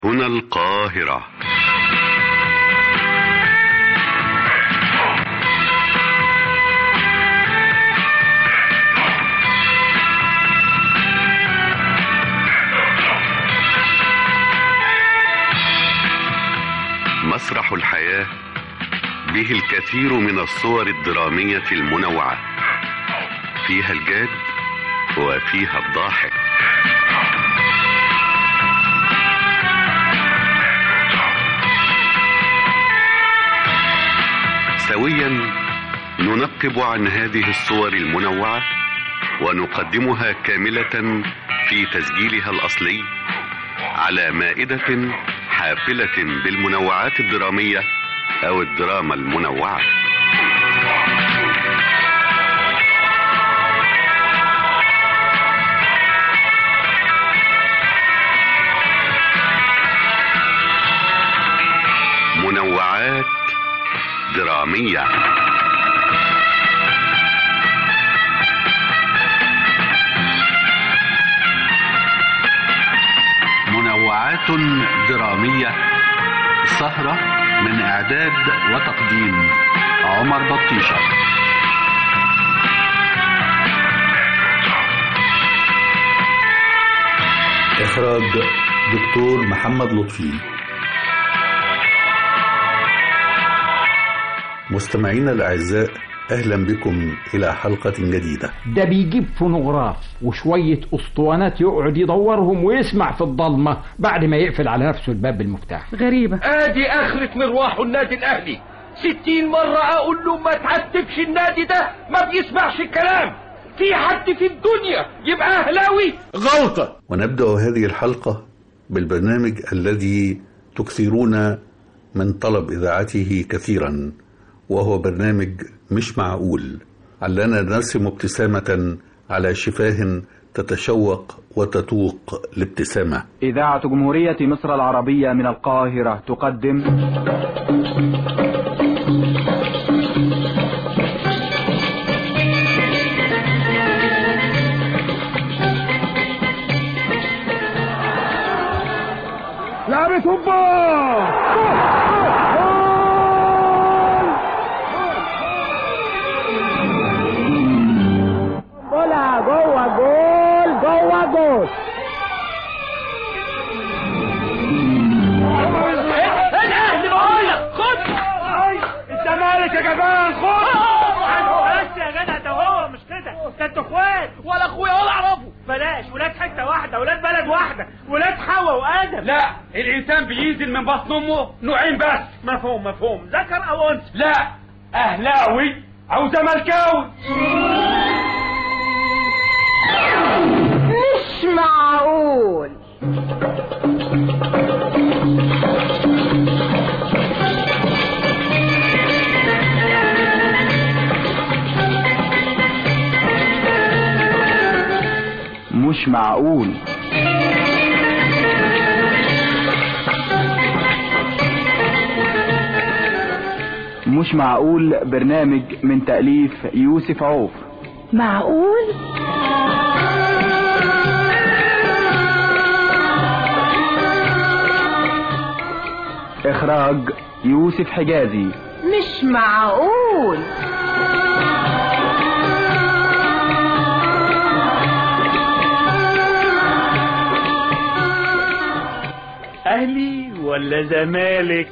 هنا القاهرة مسرح الحياة به الكثير من الصور الدرامية المنوعة فيها الجاد وفيها الضاحك سويا ننقب عن هذه الصور المنوعة ونقدمها كاملة في تسجيلها الأصلي على مائدة حافلة بالمنوعات الدرامية أو الدراما المنوعة منوعات درامية منوعات درامية سهرة من إعداد وتقديم عمر بطيشة إخراج دكتور محمد لطفي مستمعينا الأعزاء أهلا بكم إلى حلقة جديدة ده بيجيب فونوغراف وشوية اسطوانات يقعد يدورهم ويسمع في الضلمة بعد ما يقفل على نفسه الباب بالمفتاح غريبة ادي اخرة مروحه النادي الاهلي ستين مرة اقول له ما تعتبش النادي ده ما بيسمعش الكلام في حد في الدنيا يبقى اهلاوي غلطة ونبدأ هذه الحلقة بالبرنامج الذي تكثرون من طلب إذاعته كثيرا وهو برنامج مش معقول علنا نرسم ابتسامة على شفاه تتشوق وتتوق الابتسامة إذاعة جمهورية مصر العربية من القاهرة تقدم لعبة هوبا Bola, جوه جول جوه جول الاهلي بقول لك خد الزمالك يا جماعه خد بس يا جدع ده هو مش كده ده انتوا اخوات ولا اخويا ولا اعرفه بلاش ولاد حته واحده ولاد بلد واحده ولاد حواء وادم لا الانسان بينزل من بطن امه نوعين بس مفهوم مفهوم ذكر او انثى لا اهلاوي او زملكاوي مش معقول مش معقول مش معقول برنامج من تأليف يوسف عوف معقول إخراج يوسف حجازي مش معقول اهلي ولا زمالك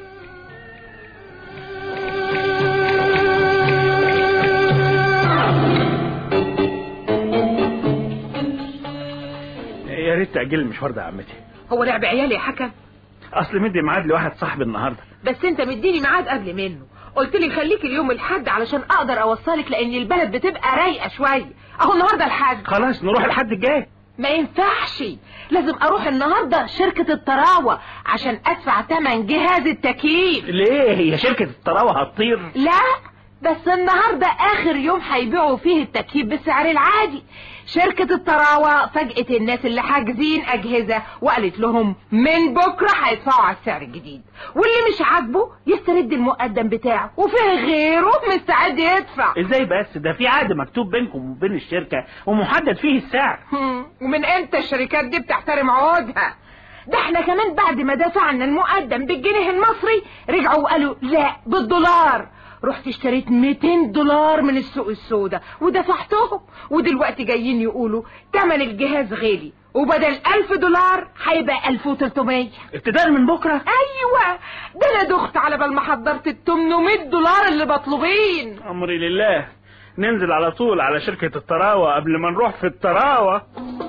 يا ريت تأجل المشوار ده يا عمتي هو لعب عيالي يا حكم اصل مدي ميعاد لواحد صاحبي النهارده بس انت مديني ميعاد قبل منه قلت لي خليك اليوم الحد علشان اقدر اوصلك لان البلد بتبقى رايقه شويه اهو النهارده الحد خلاص نروح الحد الجاي ما ينفعش لازم اروح النهارده شركه الطراوه عشان ادفع تمن جهاز التكييف ليه هي شركة الطراوة هتطير لا بس النهارده اخر يوم هيبيعوا فيه التكييف بالسعر العادي شركة الطراوة فاجأت الناس اللي حاجزين أجهزة وقالت لهم من بكرة هيدفعوا على السعر الجديد واللي مش عاجبه يسترد المقدم بتاعه وفيه غيره مستعد يدفع ازاي بس ده في عقد مكتوب بينكم وبين الشركة ومحدد فيه السعر هم، ومن امتى الشركات دي بتحترم عقودها ده احنا كمان بعد ما دفعنا المقدم بالجنيه المصري رجعوا وقالوا لا بالدولار رحت اشتريت 200 دولار من السوق السوداء ودفعتهم ودلوقتي جايين يقولوا تمن الجهاز غالي وبدل 1000 دولار هيبقى 1300 ابتداء من بكره ايوه ده انا دخت على بال ما حضرت ال 800 دولار اللي مطلوبين امري لله ننزل على طول على شركه الطراوه قبل ما نروح في الطراوه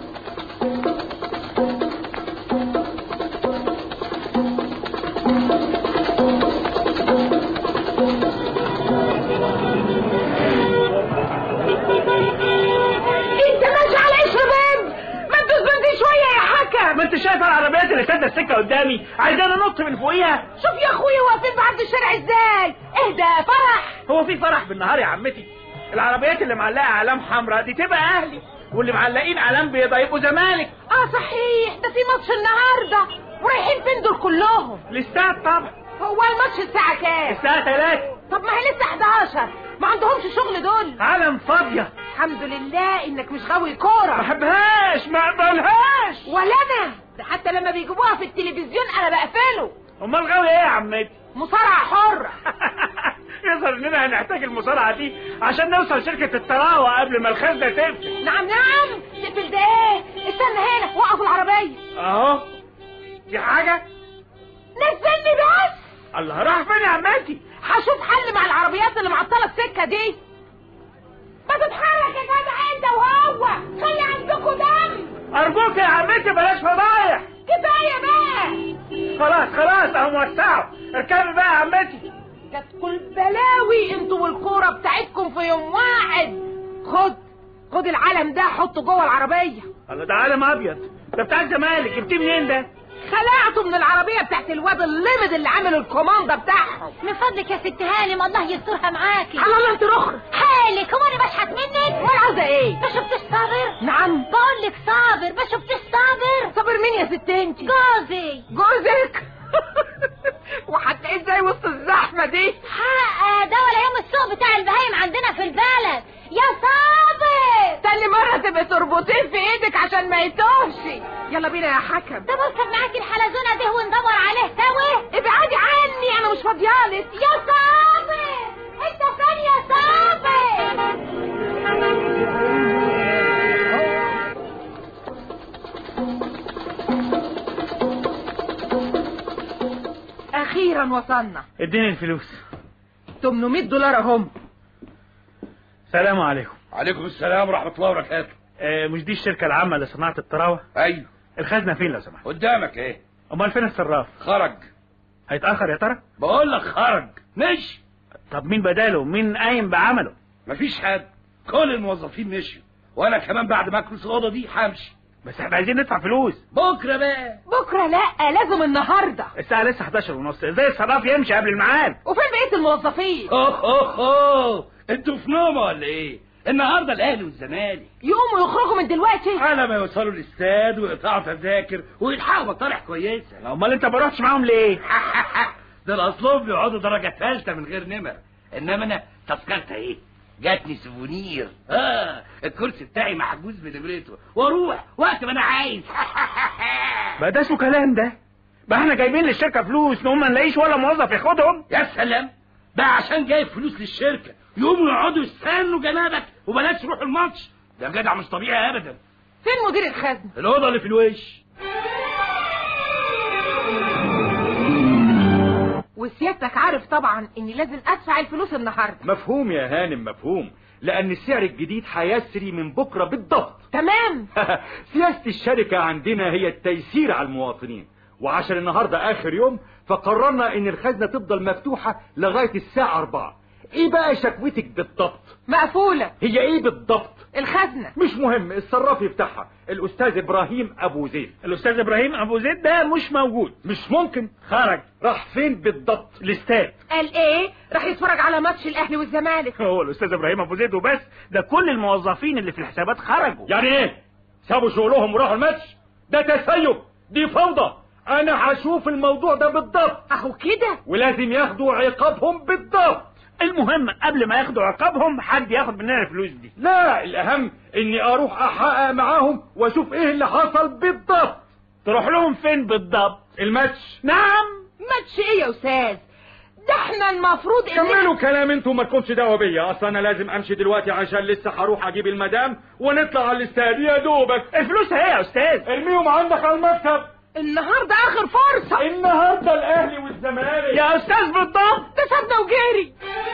انت ماشي على ايش بنت ما تدوس بنت شويه يا حكم ما انت شايف العربيات اللي سادة السكه قدامي عايزاني انط من فوقيها شوف يا اخويا واقفين بعرض الشارع ازاي اهدى فرح هو في فرح بالنهار يا عمتي العربيات اللي معلقه اعلام حمراء دي تبقى اهلي واللي معلقين اعلام بيضاء يبقوا زمالك اه صحيح ده في ماتش النهارده ورايحين فين دول كلهم الاستاد طبعا هو الماتش الساعه كام الساعه 3 طب ما هي لسه 11 ما عندهمش شغل دول عالم فاضيه الحمد لله انك مش غاوي ما كوره بحبهاش ما اقبلهاش ولا انا ده حتى لما بيجيبوها في التلفزيون انا بقفله امال غاوي ايه يا عمتي مصارعه حره يظهر اننا هنحتاج المصارعه دي عشان نوصل شركه الطراوه قبل ما الخزنه تقفل نعم نعم تقفل ده ايه استنى هنا وقف العربيه اهو في حاجه نزلني بس الله راح فين يا عمتي هشوف حل مع العربيات اللي معطله السكه دي ما تتحرك يا جدع انت وهو خلي عندكم دم ارجوك يا عمتي بلاش فضايح كفايه بقى خلاص خلاص اهو موسعوا اركبي بقى يا عمتي جاتكم البلاوي انتوا والكوره بتاعتكم في يوم واحد خد خد العلم ده حطه جوه العربيه الله ده علم ابيض ده بتاع الزمالك جبتيه منين ده خلعته من العربيه بتاعت الواد اللمد اللي عامل الكوماندا بتاعهم من فضلك يا ست هانم الله يسترها معاكي على الله انت رخر حالك هو انا بشحت منك وانا عاوزه ايه ما شفتش صابر نعم بقول لك صابر ما شفتش صابر صابر مين يا ست انت جوزي جوزك وهتلاقيه ازاي وسط الزحمه دي حق ده ولا يوم السوق بتاع البهايم عندنا في البلد يا صابر تاني مرة تبقى تربطيه في ايدك عشان ما يتوهش يلا بينا يا حكم ده بركب معاكي الحلزونة دي وندور عليه سوا ابعدي عني انا مش فاضيالك يا صابر انت فين يا صابر اخيرا وصلنا اديني الفلوس 800 دولار اهم سلام عليكم عليكم السلام ورحمة الله وبركاته آه مش دي الشركه العامه لصناعه الطراوه ايوه الخزنه فين لو سمحت قدامك ايه امال فين الصراف خرج هيتاخر يا ترى بقول لك خرج مش طب مين بداله مين قايم بعمله مفيش حد كل الموظفين مشيوا وانا كمان بعد ما اكنس الاوضه دي همشي بس احنا عايزين ندفع فلوس بكره بقى بكرة لا لازم النهاردة الساعه لسه 11 ونص ازاي الصراف يمشي قبل الميعاد وفين بقية الموظفين اوه اوه اوه انتوا في نومه ولا ايه النهارده الاهلي والزمالك يقوموا يخرجوا من دلوقتي على ما يوصلوا الاستاد ويقطعوا تذاكر ويلحقوا مطارح كويسه امال انت ما رحتش معاهم ليه دول اصلهم بيقعدوا درجه ثالثه من غير نمر انما انا تذكرت ايه جاتني سيفونير اه الكرسي بتاعي محجوز بنمرته واروح وقت ما انا عايز بقى ده اسمه كلام ده بقى احنا جايبين للشركه فلوس نقوم ما نلاقيش ولا موظف ياخدهم يا سلام بقى عشان جايب فلوس للشركه يقوموا يقعدوا يستنوا جنابك وبلاش يروحوا الماتش ده جدع مش طبيعي ابدا فين مدير الخزنة الاوضه اللي في الوش وسيادتك عارف طبعا اني لازم ادفع الفلوس النهاردة مفهوم يا هانم مفهوم لأن السعر الجديد هيسري من بكرة بالضبط تمام سياسة الشركة عندنا هي التيسير على المواطنين وعشان النهاردة آخر يوم فقررنا إن الخزنة تفضل مفتوحة لغاية الساعة أربعة إيه بقى شكوتك بالضبط مقفولة هي إيه بالضبط الخزنة مش مهم الصراف يفتحها الأستاذ إبراهيم أبو زيد الاستاذ ابراهيم ابو زيد ده مش موجود مش ممكن خرج راح فين بالضبط الاستاد قال ايه راح يتفرج على ماتش الاهلي والزمالك هو الاستاذ ابراهيم ابو زيد وبس ده كل الموظفين اللي في الحسابات خرجوا يعني إيه سابوا شغلهم وراحوا الماتش ده تسيب دي فوضى أنا هشوف الموضوع ده بالضبط اهو كده ولازم ياخدوا عقابهم بالضبط المهم قبل ما ياخدوا عقابهم حد ياخد مننا الفلوس دي لا الأهم إني أروح أحقق معاهم وأشوف إيه اللي حصل بالضبط تروح لهم فين بالضبط الماتش نعم ماتش ايه يا استاذ ده احنا المفروض ان كملوا كلام انتوا ما تكونش دعوه بيا اصل انا لازم امشي دلوقتي عشان لسه هروح اجيب المدام ونطلع على الاستاد يا دوبك الفلوس اهي يا استاذ ارميهم عندك على المكتب النهارده اخر فرصه النهارده الاهلي والزمالك يا استاذ بالضبط ده سابنا وجري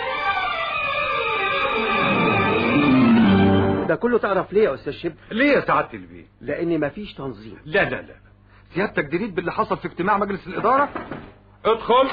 ده كله تعرف ليه يا استاذ شبل ليه يا سعاده البيه لان مفيش تنظيم لا لا لا سيادتك دريت باللي حصل في اجتماع مجلس الاداره ادخل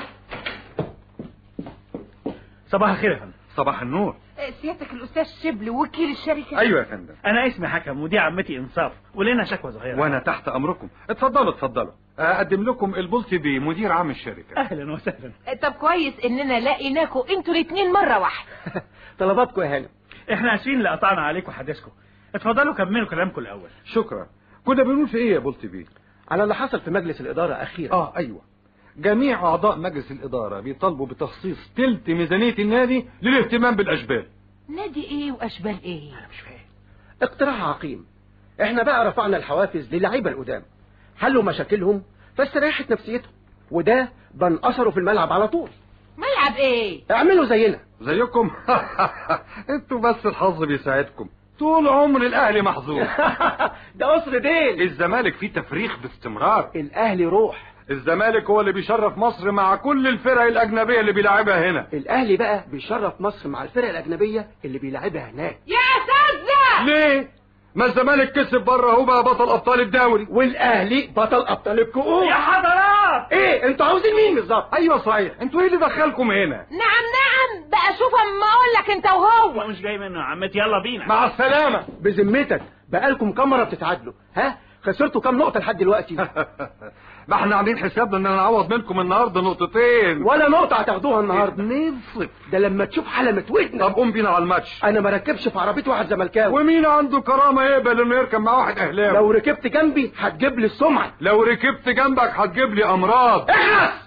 صباح الخير يا فندم صباح النور سيادتك الاستاذ شبل وكيل الشركه ايوه يا فندم انا اسمي حكم ودي عمتي انصاف ولنا شكوى صغيره وانا تحت امركم اتفضلوا اتفضلوا اقدم لكم البلطي بيه مدير عام الشركه اهلا وسهلا طب كويس اننا لقيناكوا انتوا الاتنين مره واحده طلباتكم يا هانم احنا اسفين اللي قطعنا عليكم حديثكم اتفضلوا كملوا كلامكم الاول شكرا كنا بنقول في ايه يا بلطي بيه على اللي حصل في مجلس الاداره اخيرا اه ايوه جميع اعضاء مجلس الاداره بيطالبوا بتخصيص تلت ميزانيه النادي للاهتمام بالاشبال نادي ايه واشبال ايه مش فاهم اقتراح عقيم احنا بقى رفعنا الحوافز للعيبه القدام حلوا مشاكلهم فاستريحت نفسيتهم وده بان اثره في الملعب على طول ملعب ايه اعملوا زينا زيكم انتوا بس الحظ بيساعدكم طول عمر الاهلي محظوظ ده قصر ديل الزمالك فيه تفريخ باستمرار الاهلي روح الزمالك هو اللي بيشرف مصر مع كل الفرق الاجنبيه اللي بيلعبها هنا الاهلي بقى بيشرف مصر مع الفرق الاجنبيه اللي بيلعبها هناك يا اساتذه ليه ما الزمالك كسب بره هو بقى بطل ابطال الدوري والاهلي بطل ابطال الكؤوس يا حضرات ايه انتوا عاوزين مين بالظبط ايوه صحيح انتوا ايه اللي دخلكم هنا نعم نعم بقى شوف اما اقول لك انت وهو مش جاي منه يا عمتي يلا بينا مع السلامه بذمتك بقالكم كام مره بتتعادلوا ها خسرتوا كام نقطه لحد دلوقتي ما احنا عاملين حسابنا ان نعوض منكم النهارده نقطتين ولا نقطه هتاخدوها النهارده اتنين صفر ده لما تشوف حلمة ودنك طب قوم بينا على الماتش انا ما ركبش في عربيه واحد زملكاوي ومين عنده كرامه يقبل انه يركب مع واحد اهلاوي لو ركبت جنبي هتجيب لي السمعه لو ركبت جنبك هتجيب لي امراض اخلص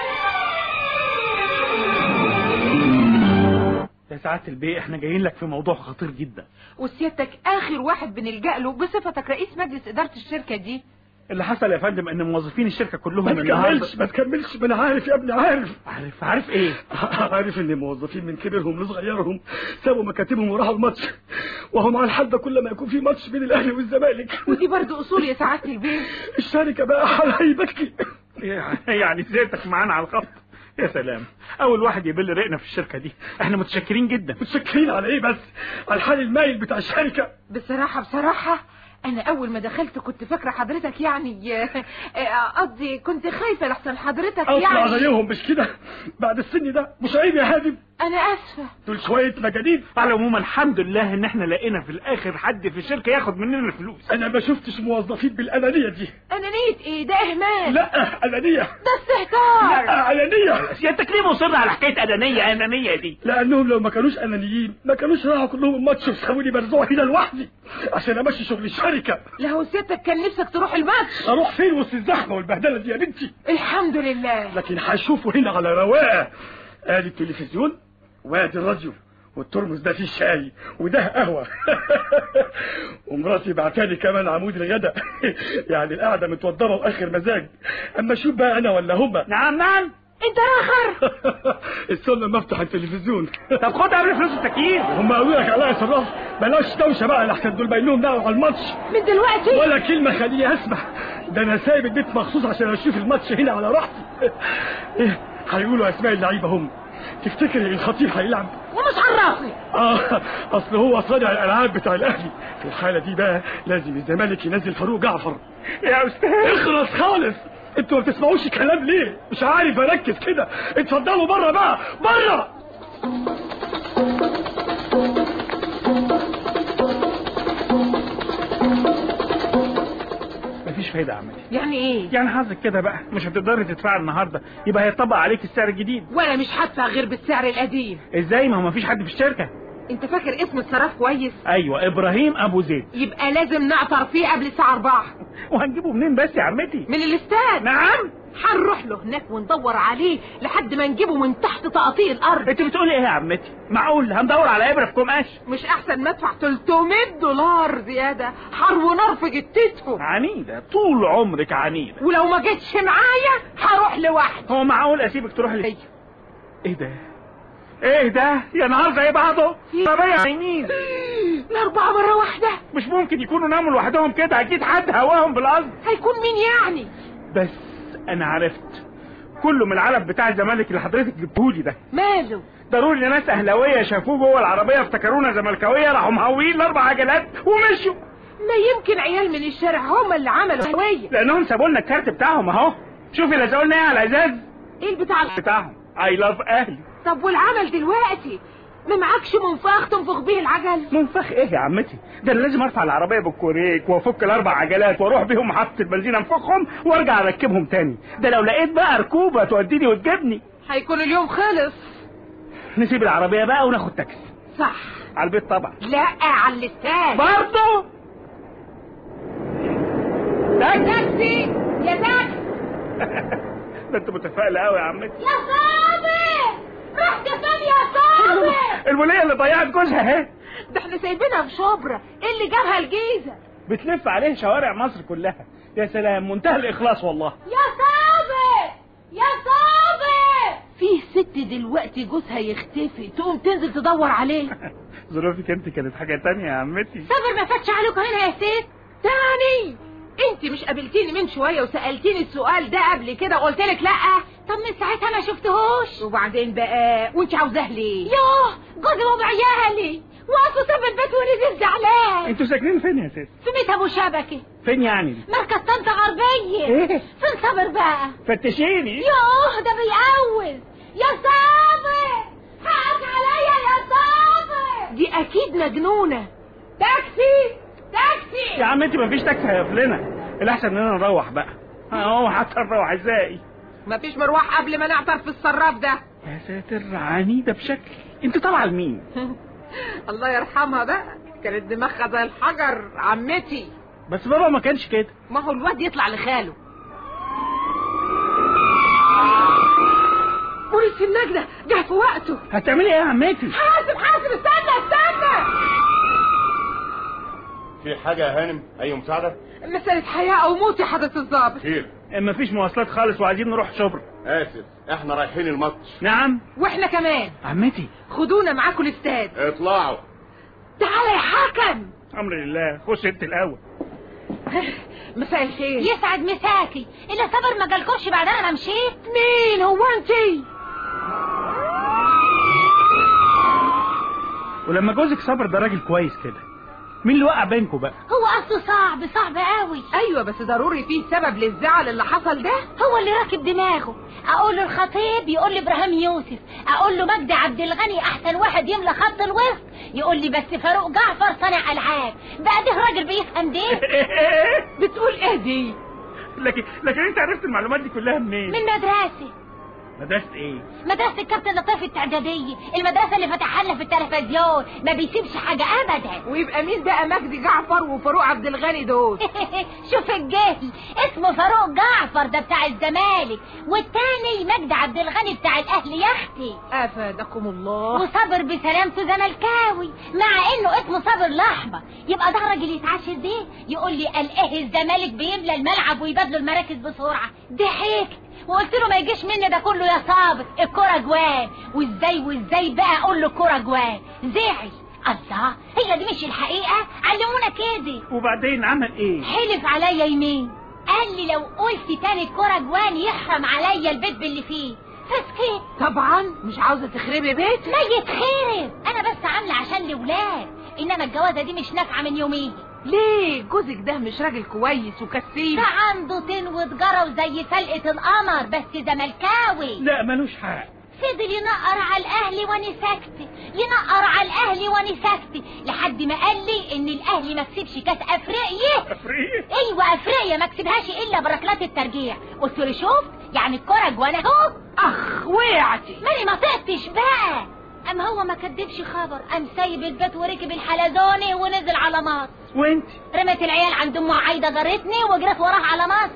يا سعاده البيه احنا جايين لك في موضوع خطير جدا وسيادتك اخر واحد بنلجأ له بصفتك رئيس مجلس اداره الشركه دي اللي حصل يا فندم ان موظفين الشركه كلهم ما النهارده تكملش ما تكملش ما انا عارف يا ابني عارف عارف عارف ايه عارف ان موظفين من كبيرهم لصغيرهم سابوا مكاتبهم وراحوا الماتش وهم على الحال ده كل ما يكون في ماتش بين الاهلي والزمالك ودي برضو اصول يا سعاده البيه الشركه بقى حالها يبكي يعني سيرتك معانا على الخط يا سلام اول واحد يبل رقنا في الشركه دي احنا متشكرين جدا متشكرين على ايه بس على الحال المايل بتاع الشركه بصراحه بصراحه انا اول ما دخلت كنت فاكره حضرتك يعني آه، قصدي كنت خايفه لحسن حضرتك اطلع يعني زيهم مش كده بعد السن ده مش عيب يا هادم انا اسفه دول شويه مجانين على العموم الحمد لله ان احنا لقينا في الاخر حد في الشركه ياخد مننا الفلوس انا ما شفتش موظفين بالانانيه دي انانيه ايه ده اهمال لا انانيه ده استهتار لا انانيه سيادتك ليه مصر على حكايه انانيه انانيه دي لانهم لو ما كانوش انانيين ما كانوش راحوا كلهم الماتش وسابوني مرزوع هنا لوحدي عشان امشي شغل الشركه لو سيادتك كان نفسك تروح الماتش اروح فين وسط الزحمه والبهدله دي يا بنتي الحمد لله لكن هشوفه هنا على رواقه ادي التلفزيون وادي الراديو والترمس ده فيه شاي وده قهوة ومراتي بعتالي كمان عمود الغداء يعني القعدة متوضبة وآخر مزاج أما شوف بقى أنا ولا هما نعم نعم انت راخر استنى لما افتح التلفزيون طب خد قبل فلوس التكييف هم قالوا لك عليا صراف بلاش دوشه بقى لحسن دول باينهم نقعوا على الماتش من دلوقتي ولا كلمه خليني اسمع ده انا سايب البيت مخصوص عشان اشوف الماتش هنا على راحتي ايه هيقولوا اسماء اللعيبه هم تفتكر الخطيب هيلعب ومش عرفني اه اصل هو صانع الالعاب بتاع الاهلي في الحاله دي بقى لازم الزمالك ينزل فاروق جعفر يا استاذ اخلص خالص انتوا ما بتسمعوش كلام ليه مش عارف اركز كده اتفضلوا بره بقى بره مفيش فايده يا عمتي يعني ايه يعني حظك كده بقى مش هتقدري تدفعي النهارده يبقى هيطبق عليك السعر الجديد وانا مش هدفع غير بالسعر القديم ازاي ما هو مفيش حد في الشركه انت فاكر اسم الصراف كويس ايوه ابراهيم ابو زيد يبقى لازم نعطر فيه قبل الساعه 4 وهنجيبه منين بس يا عمتي من الاستاد نعم هنروح له هناك وندور عليه لحد ما نجيبه من تحت تقطيع الارض انت بتقولي ايه يا عمتي معقول هندور على ابره في قماش مش احسن ما ادفع 300 دولار زياده حر ونار في جتتهم عنيده طول عمرك عنيده ولو ما جيتش معايا هروح لوحدي هو معقول اسيبك تروح لي ايه ده ايه ده يا نهار زي بعضه عربيه يمين الاربعه مره واحده مش ممكن يكونوا ناموا لوحدهم كده اكيد حد هواهم بالقصد هيكون مين يعني بس انا عرفت كله من العلب بتاع الزمالك اللي حضرتك جبتهولي ده ماله ضروري ناس اهلاويه شافوه جوه العربيه افتكرونا زملكاويه راحوا مهويين الاربع عجلات ومشوا ما يمكن عيال من الشارع هم اللي عملوا هويه لانهم سابوا لنا الكارت بتاعهم اهو شوفي لزقوا لنا ايه على الازاز ايه البتاع بتاعهم اي لاف اهلي طب والعمل دلوقتي ما معكش منفاخ تنفخ بيه العجل منفخ ايه يا عمتي ده انا لازم ارفع العربيه بالكوريك وافك الاربع عجلات واروح بيهم محطه البنزين انفخهم وارجع اركبهم تاني ده لو لقيت بقى ركوبه توديني وتجيبني هيكون اليوم خلص نسيب العربيه بقى وناخد تاكسي صح على البيت طبعا لا على الاستاد برضه تاكسي يا تاكسي ده انت متفائله قوي يا عمتي يا صابر رحت فين يا صابر الوليه اللي ضيعت جوزها اهي ده احنا سايبينها في شبرا ايه اللي جابها الجيزه بتلف عليه شوارع مصر كلها يا سلام منتهى الاخلاص والله يا صابر يا صابر في ست دلوقتي جوزها يختفي تقوم تنزل تدور عليه ظروفك انت كانت حاجه تانية يا عمتي صابر ما فاتش عليكم هنا يا ست تاني انت مش قابلتيني من شويه وسالتيني السؤال ده قبل كده قلت لك لا طب من ساعتها ما شفتهوش وبعدين بقى وانت عاوزاه ليه يوه جوزي وبعيالي وقفوا ساب البيت ونزل زعلان انتوا ساكنين فين يا ست في بيت ابو شبكه فين يعني مركز طنطا غربيه ايه فين صابر بقى فتشيني يوه ده بيقول يا صابر حقك عليا يا صابر دي اكيد مجنونه تاكسي تاكسي يا عمتي مفيش تاكسي هيقفلنا الاحسن اننا نروح بقى اهو حتى نروح ازاي مفيش مروح قبل ما نعطر في الصراف ده يا ساتر عنيده بشكل انت طالعه لمين الله يرحمها بقى كانت دماغها زي الحجر عمتي بس بابا ما كانش كده ما هو الواد يطلع لخاله بوليس النجدة جه في وقته هتعملي ايه يا عمتي حاسب حاسب استنى استنى في حاجة يا هانم أي مساعدة؟ مسألة حياة أو موت يا حضرة الضابط خير مفيش مواصلات خالص وعايزين نروح شبرا آسف احنا رايحين الماتش نعم واحنا كمان عمتي خدونا معاكم الاستاد اطلعوا تعالى يا حكم امر لله خش انت الاول مساء الخير يسعد مساكي الا صابر ما جالكوش بعد انا ما مشيت مين هو انتي ولما جوزك صبر ده راجل كويس كده مين اللي وقع بينكم بقى هو اصله صعب صعب قوي ايوه بس ضروري فيه سبب للزعل اللي حصل ده هو اللي راكب دماغه اقول له الخطيب يقول لي ابراهيم يوسف اقول له مجدي عبد الغني احسن واحد يملى خط الوسط يقول لي بس فاروق جعفر صانع العاب بقى ده راجل بيفهم دي بتقول ايه دي لكن لكن انت عرفت المعلومات دي كلها منين من مدرسه مدرسة ايه مدرسة الكابتن لطيف التعدادية المدرسة اللي فتحها لنا في التلفزيون ما بيسيبش حاجة أبدا ويبقى مين بقى مجدي جعفر وفاروق عبد الغني دول شوف الجهل اسمه فاروق جعفر ده بتاع الزمالك والتاني مجدي عبد الغني بتاع الأهلي يا أختي أفادكم الله وصبر بسلامته زملكاوي مع إنه اسمه صابر الأحمر يبقى ده راجل يتعاشر بيه يقول لي قال إيه الزمالك بيملى الملعب ويبادلوا المراكز بسرعة ضحكت وقلت له ما يجيش مني ده كله يا صابر الكرة جوان وازاي وازاي بقى اقول له الكرة جوان زعل الله هي دي مش الحقيقة علمونا كده وبعدين عمل ايه حلف عليا يمين قال لي لو قلت تاني الكرة جوان يحرم عليا البيت باللي فيه فسكت طبعا مش عاوزة تخربي بيت ما يتخرب انا بس عاملة عشان الاولاد انما الجوازة دي مش نافعة من يومين ليه جوزك ده مش راجل كويس وكسيب ده عنده طين وتجارة وزي فلقة القمر بس زملكاوي لا ملوش حق فضل ينقر على الاهلي وانا ساكتة ينقر على الاهلي وانا ساكتة لحد ما قال لي ان الاهلي ما كسبش كاس افريقيا افريقيا ايوه افريقيا ما كسبهاش الا بركلات الترجيع قلت له شفت يعني الكرة جوانا اهو اخ وقعتي ماني ما طقتش بقى اما هو ما كدبش خبر قام سايب البيت وركب الحلزوني ونزل على مصر وانت رمت العيال عند ام عايده جارتني وجريت وراها على مصر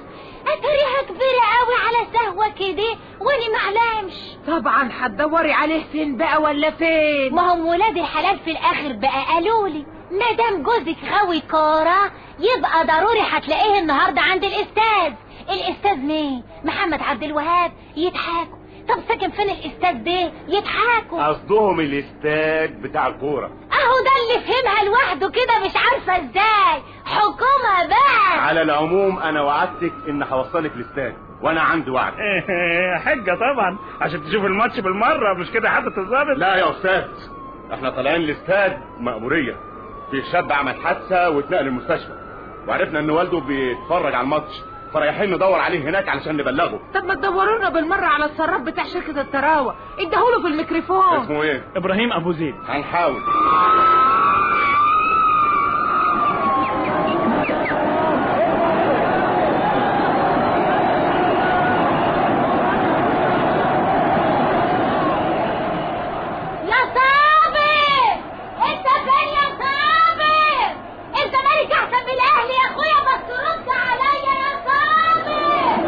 اتريها كبيرة قوي على سهوة كده وانا معلمش طبعا هتدوري عليه فين بقى ولا فين ما هم ولاد الحلال في الاخر بقى قالوا لي ما دام جوزك غاوي كورة يبقى ضروري هتلاقيه النهاردة عند الاستاذ الاستاذ مين محمد عبد الوهاب يضحكوا طب ساكن فين الاستاذ ده يضحكوا قصدهم الاستاد بتاع الكوره اهو ده اللي فهمها لوحده كده مش عارفة ازاي حكومة بقى على العموم انا وعدتك ان هوصلك الاستاد وانا عندي وعد حجة طبعا عشان تشوف الماتش بالمرة مش كده حضرة الظابط لا يا استاذ احنا طالعين الاستاد مأمورية في شاب عمل حادثة واتنقل المستشفى وعرفنا ان والده بيتفرج على الماتش فرايحين ندور عليه هناك علشان نبلغه طب ما تدورونا بالمرة على الصراف بتاع شركة التراوة ادهوله في الميكروفون اسمه ايه ابراهيم ابو زيد هنحاول يا صابر انت فين يا صابر الزمالك احسن من الاهلي يا اخويا بس رد عليا يا صابر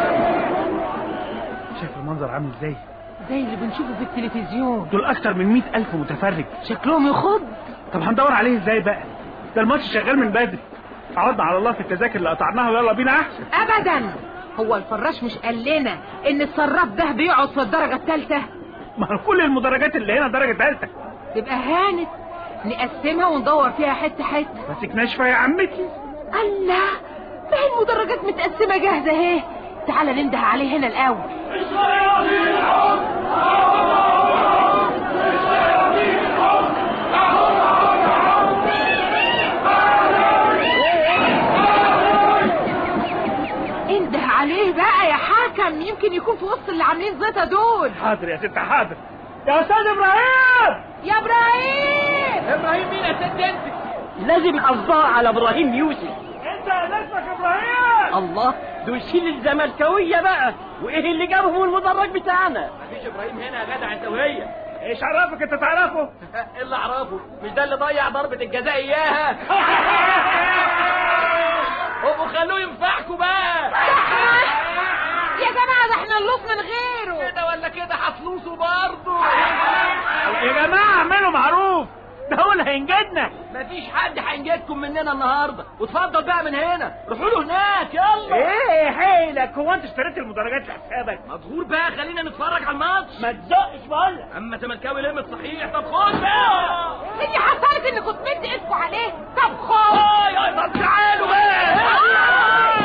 شايف المنظر عامل ازاي زي اللي بنشوفه في التلفزيون دول اكتر من مئة الف متفرج شكلهم يخض طب هندور عليه ازاي بقى ده الماتش شغال من بدري عرضنا على الله في التذاكر اللي قطعناها ويلا بينا احسن ابدا هو الفراش مش قال لنا ان الصراف ده بيقعد في الدرجة الثالثة ما هو كل المدرجات اللي هنا درجة ثالثة تبقى هانت نقسمها وندور فيها حتة حتة ماسك ناشفة يا عمتي الله ما هي المدرجات متقسمة جاهزة اهي تعالى ننده عليه هنا الأول انده عليه بقى يا حكم يمكن يكون في وسط اللي عاملين زيطة دول حاضر يا ست حاضر يا استاذ ابراهيم يا ابراهيم ابراهيم مين يا ست انت لازم قصدها على ابراهيم يوسف انت اسمك ابراهيم الله دول شيل الزملكاويه بقى وايه اللي جابهم المدرج بتاعنا مفيش ابراهيم هنا يا جدع انت وهي ايش عرفك انت تعرفه ايه اللي اعرفه مش ده اللي ضيع ضربة الجزاء اياها ابقوا خلوه ينفعكوا بقى يا جماعة ده احنا نلوف من غيره كده ولا كده هتلوسوا برضه يا جماعة اعملوا معروف ده هو اللي هينجدنا مفيش حد هينجدكم مننا النهارده وتفضل بقى من هنا روحوا له هناك يلا ايه حيلك هو انت اشتريت المدرجات لحسابك مظهور بقى خلينا نتفرج على الماتش ما تزقش بقول اما زملكاوي لمت صحيح طب خد بقى اللي حصلت ان كنت مد ايدكوا عليه طب خد اي اي طب تعالوا بقى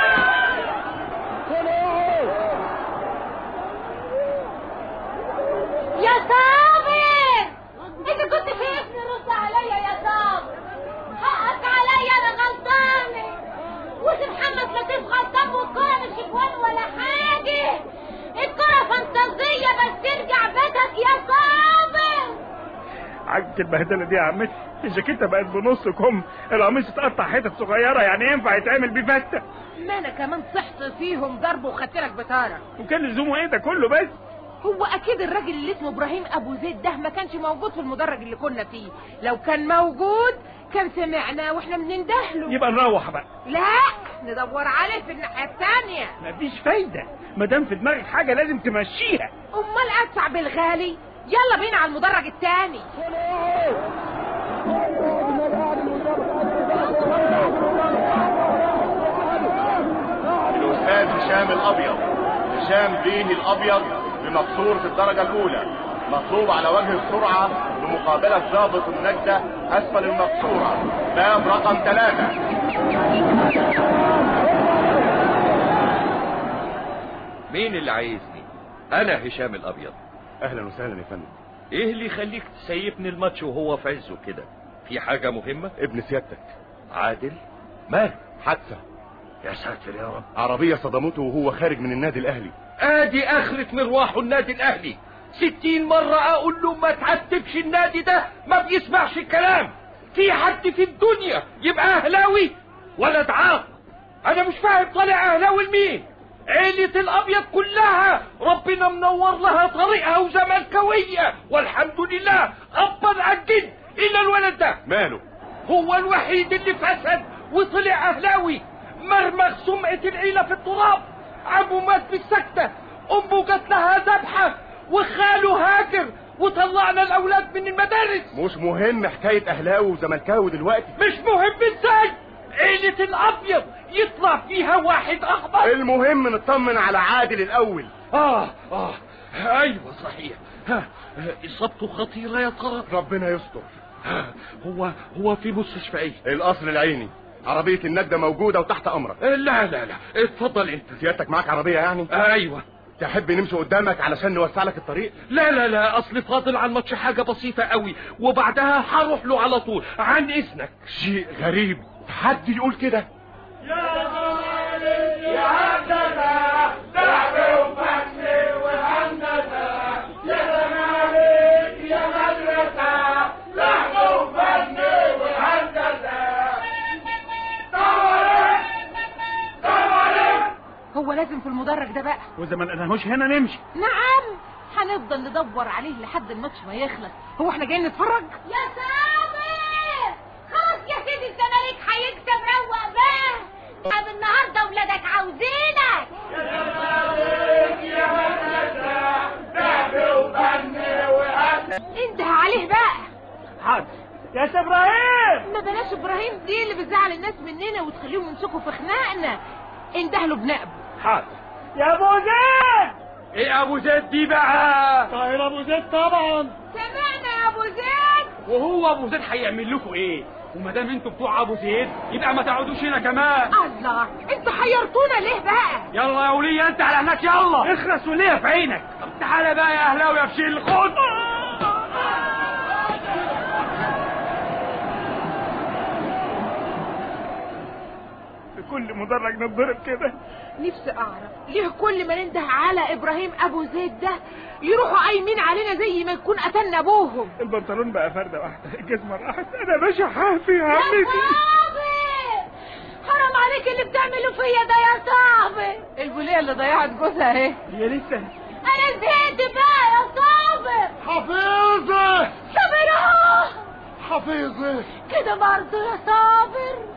يا صابر انت كنت فين رد عليا يا صابر حقك عليا انا غلطانه وسي محمد لطيف غلطان والكوره مش جوان ولا حاجه الكوره فانتازيه بس ترجع بيتك يا صابر عجبك البهدله دي يا عمتي الجاكيته بقت بنص كم القميص اتقطع حتت صغيره يعني ينفع يتعمل بيه فته ما انا كمان صحت فيهم ضرب وخدت لك بتاره وكان لزومه ايه ده كله بس هو اكيد الراجل اللي اسمه ابراهيم ابو زيد ده ما كانش موجود في المدرج اللي كنا فيه لو كان موجود كان سمعنا واحنا بنندهله يبقى نروح بقى لا ندور عليه في الناحيه الثانيه مفيش فايده ما دام في دماغك حاجه لازم تمشيها امال ادفع بالغالي يلا بينا على المدرج الثاني الاستاذ هشام الابيض هشام بيه الابيض بمقصورة الدرجة الاولى مطلوب على وجه السرعة بمقابلة ضابط النجدة اسفل المقصورة باب رقم ثلاثة مين اللي عايزني انا هشام الابيض اهلا وسهلا يا فندم ايه اللي يخليك تسيبني الماتش وهو في عزه كده في حاجة مهمة ابن سيادتك عادل مال حادثة يا ساتر يا رب عربية صدمته وهو خارج من النادي الاهلي ادي اخرة مروحه النادي الاهلي ستين مرة اقول له ما تعتبش النادي ده ما بيسمعش الكلام في حد في الدنيا يبقى اهلاوي ولا تعاق انا مش فاهم طالع اهلاوي لمين عيلة الابيض كلها ربنا منور لها طريقها وزملكاوية والحمد لله ابا عن جد الا الولد ده ماله هو الوحيد اللي فسد وطلع اهلاوي مرمغ سمعة العيلة في التراب عمه مات بالسكتة أمه جات لها ذبحة وخاله هاجر وطلعنا الأولاد من المدارس مش مهم حكاية أهلاوي وزملكاوي دلوقتي مش مهم ازاي عيلة الأبيض يطلع فيها واحد أحمر المهم نطمن على عادل الأول آه آه أيوة صحيح ها إصابته خطيرة يا ترى ربنا يستر ها، هو هو في مستشفى إيه؟ القصر العيني عربية النجدة موجودة وتحت أمرك لا لا لا اتفضل أنت سيادتك معاك عربية يعني أيوة تحب نمشي قدامك علشان نوسع لك الطريق لا لا لا اصل فاضل على الماتش حاجه بسيطه قوي وبعدها هروح له على طول عن اذنك شيء غريب حد يقول كده هو لازم في المدرج ده بقى واذا ما لقيناهوش هنا نمشي نعم هنفضل ندور عليه لحد الماتش ما يخلص هو احنا جايين نتفرج يا سامر خلاص يا سيدي الزمالك هيكسب روق بقى طب النهارده ولادك عاوزينك انتهى عليه بقى حاضر يا سي ابراهيم ما بلاش ابراهيم دي اللي بتزعل الناس مننا وتخليهم يمسكوا في خناقنا اندهلوا بنقبه حاضر يا ابو زيد ايه ابو زيد دي بقى طاهر ابو زيد طبعا سمعنا يا ابو زيد وهو ابو زيد هيعمل لكم ايه وما دام انتوا بتوع ابو زيد يبقى ما تقعدوش هنا كمان الله انتوا حيرتونا ليه بقى يلا يا وليه انت على هناك يلا اخرس وليه في عينك طب تعالى بقى يا اهلاوي يا بشيل خد في كل مدرج نتضرب كده نفسي اعرف ليه كل ما ننده على ابراهيم ابو زيد ده يروحوا قايمين علينا زي ما يكون قتلنا ابوهم البنطلون بقى فردة واحدة الجزمة راحت انا باشا حافي يا يا عمتي صابر حرام عليك اللي بتعمله فيا ده يا صابر الوليه اللي ضيعت جوزها اهي يا لسه انا زهقت بقى يا صابر حفيظة صابر اهو حفيظة كده برضه يا صابر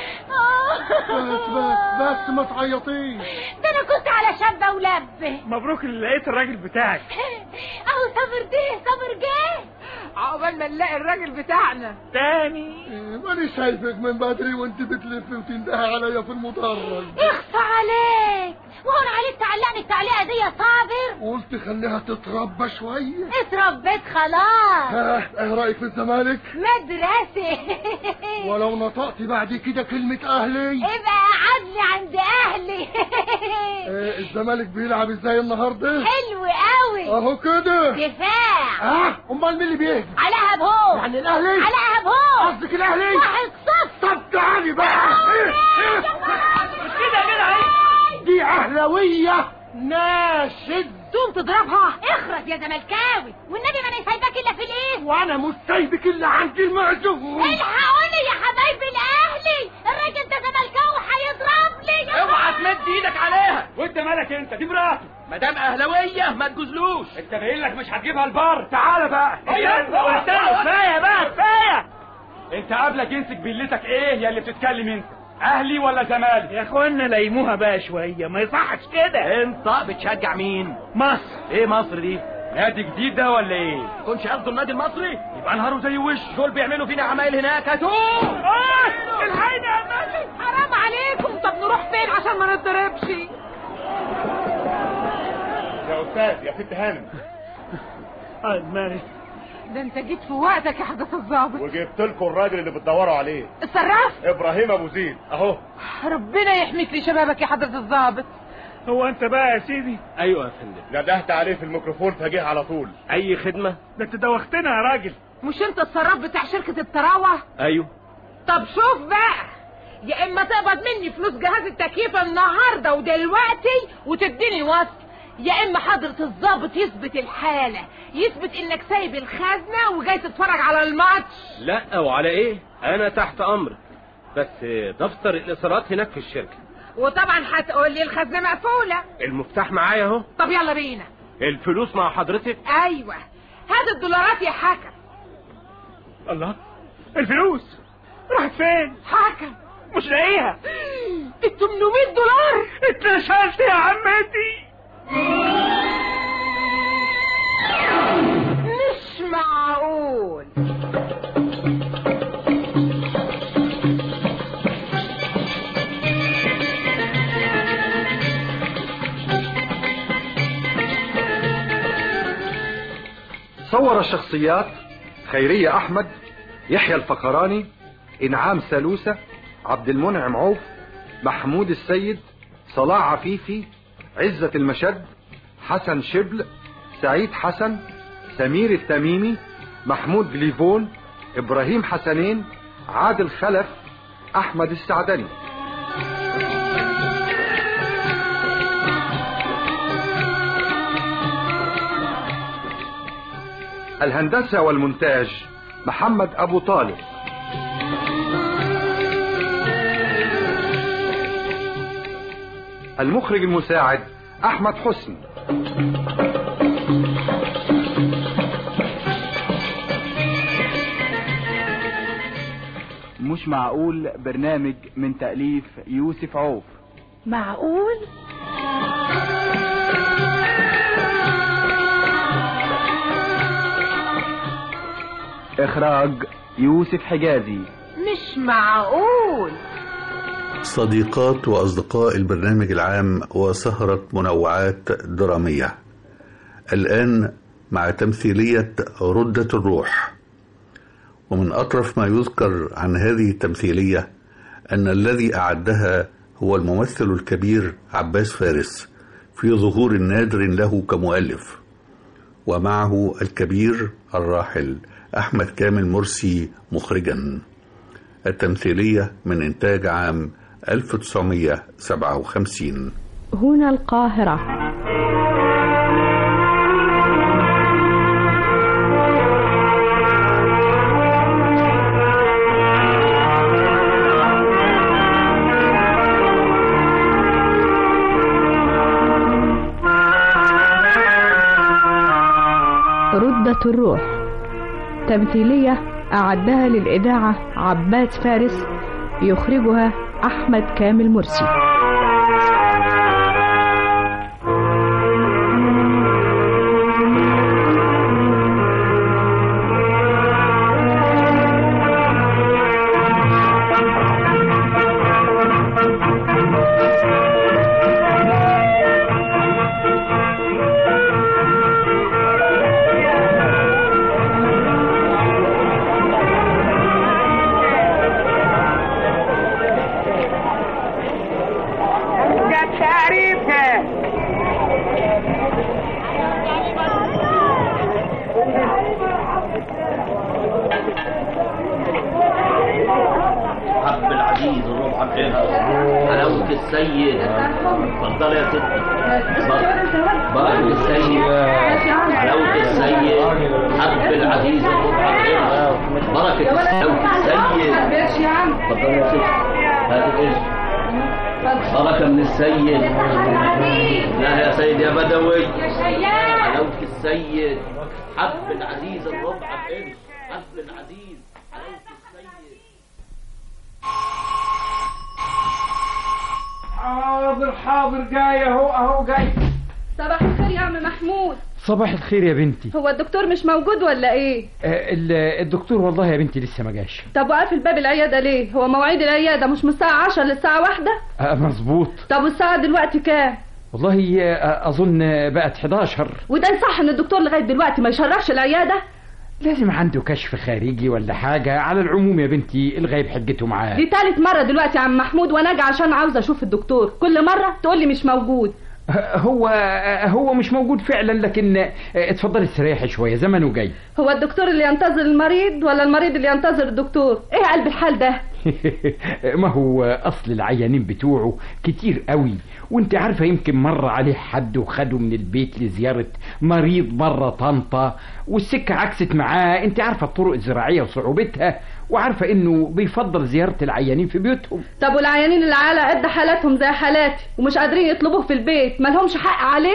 بس بس بس ما تعيطيش ده انا كنت على شابه ولبه مبروك اللي لقيت الراجل بتاعك اهو صابر ده صابر جه عقبال ما نلاقي الراجل بتاعنا تاني ماني شايفك من بدري وانت بتلفي وتندهي عليا في المدرج اخفى عليك وهون عليك تعلقني التعليقه دي يا صابر قلت خليها تتربى شوية اتربيت خلاص ها ايه رأيك في الزمالك مدرسه ولو نطقت بعد كده كلمة اهلي ابقى قعدني عند اهلي إيه الزمالك بيلعب ازاي النهارده حلو قوي اهو كده دفاع اه امال مين اللي بيهجم على ابهو يعني الاهلي على ابهو قصدك الاهلي واحد صفر طب تعالي بقى إيه؟ إيه؟ مش كده كده اهي دي اهلاوية ناشد تقوم تضربها اخرس يا زملكاوي والنبي ما انا سايباك الا في الايه وانا مش سايبك الا عند المعزوم الحقوني يا حبايبي الاهلي الراجل ده زملكاوي هيضرب لي اوعى تمد ايدك عليها وانت مالك انت دي مراته ما دام اهلاويه ما تجوزلوش انت باين لك مش هتجيبها البار تعالى بقى كفايه بقى كفايه انت قبلك يمسك بلتك ايه يا اللي بتتكلم انت اهلي ولا زمالك يا اخوانا ليموها بقى شويه ما يصحش كده انت بتشجع مين مصر ايه مصر دي نادي جديد ده ولا ايه كنش قصده النادي المصري يبقى نهاره زي وش دول بيعملوا فينا عمايل هناك هاتوه اه الحقيني يا مالك حرام عليكم طب نروح فين عشان ما نتضربش يا استاذ يا ست هانم اه مالك ده انت جيت في وقتك يا حضرة الظابط وجبت لكم الراجل اللي بتدوروا عليه اتصرفت ابراهيم ابو زيد اهو ربنا يحميك لشبابك يا حضرة الظابط هو انت بقى يا سيدي ايوه يا فندم ندهت عليه في الميكروفون فجه على طول اي خدمه ده انت دوختنا يا راجل مش انت الصراف بتاع شركة التراوة ايوه طب شوف بقى يا اما تقبض مني فلوس جهاز التكييف النهارده ودلوقتي وتديني وصل يا اما حضرة الظابط يثبت الحالة يثبت انك سايب الخزنة وجاي تتفرج على الماتش لا وعلى ايه انا تحت امرك بس دفتر الاصرارات هناك في الشركه وطبعا هتقول لي الخزنة مقفولة المفتاح معايا اهو طب يلا بينا الفلوس مع حضرتك ايوه هات الدولارات يا حكم الله الفلوس راحت فين حكم مش لاقيها ال 800 دولار اتنشلت يا عمتي مش معقول صور الشخصيات خيرية أحمد يحيى الفقراني إنعام سلوسة عبد المنعم عوف محمود السيد صلاح عفيفي عزة المشد حسن شبل سعيد حسن سمير التميمي محمود جليفون إبراهيم حسنين عادل خلف أحمد السعدني الهندسة والمونتاج محمد أبو طالب المخرج المساعد أحمد حسني مش معقول برنامج من تأليف يوسف عوف معقول إخراج يوسف حجازي مش معقول صديقات وأصدقاء البرنامج العام وسهرة منوعات درامية الآن مع تمثيلية ردة الروح ومن أطرف ما يذكر عن هذه التمثيلية أن الذي أعدها هو الممثل الكبير عباس فارس في ظهور نادر له كمؤلف ومعه الكبير الراحل أحمد كامل مرسي مخرجا التمثيلية من إنتاج عام 1957 هنا القاهرة ردة الروح تمثيلية أعدها للإذاعة عباد فارس يخرجها أحمد كامل مرسي حب العزيز الربع بحلها حلاوة السيد اتفضل يا ستي بركة السيد حلاوة السيد حب العزيز الربع بحلها بركة حلاوة السيد اتفضل يا ستي هات القرش بركة من السيد لا يا سيد يا بدوي حلاوة السيد حب العزيز الربع بقرش حب العزيز حلاوة السيد حاضر حاضر جاي اهو اهو جاي صباح الخير يا عم محمود صباح الخير يا بنتي هو الدكتور مش موجود ولا ايه آه، ال- الدكتور والله يا بنتي لسه ما جاش طب وقافل باب العياده ليه هو مواعيد العياده مش من الساعه 10 للساعه واحدة آه، مظبوط طب والساعه دلوقتي كام والله آه، اظن بقت 11 وده صح ان الدكتور لغايه دلوقتي ما يشرفش العياده لازم عنده كشف خارجي ولا حاجة على العموم يا بنتي الغايب حجته معاه دي تالت مره دلوقتي يا عم محمود وانا اجي عشان عاوزه اشوف الدكتور كل مره تقول لي مش موجود آه، هو آه، هو مش موجود فعلا لكن آه، اتفضلي استريحي شوية زمنه جاي هو الدكتور اللي ينتظر المريض ولا المريض اللي ينتظر الدكتور ايه قلب الحال ده ما هو اصل العيانين بتوعه كتير قوي وانت عارفه يمكن مر عليه حد وخده من البيت لزياره مريض بره طنطا والسكه عكست معاه انت عارفه الطرق الزراعيه وصعوبتها وعارفه انه بيفضل زياره العيانين في بيوتهم طب والعيانين اللي على قد حالاتهم زي حالاتي ومش قادرين يطلبوه في البيت مالهمش حق عليه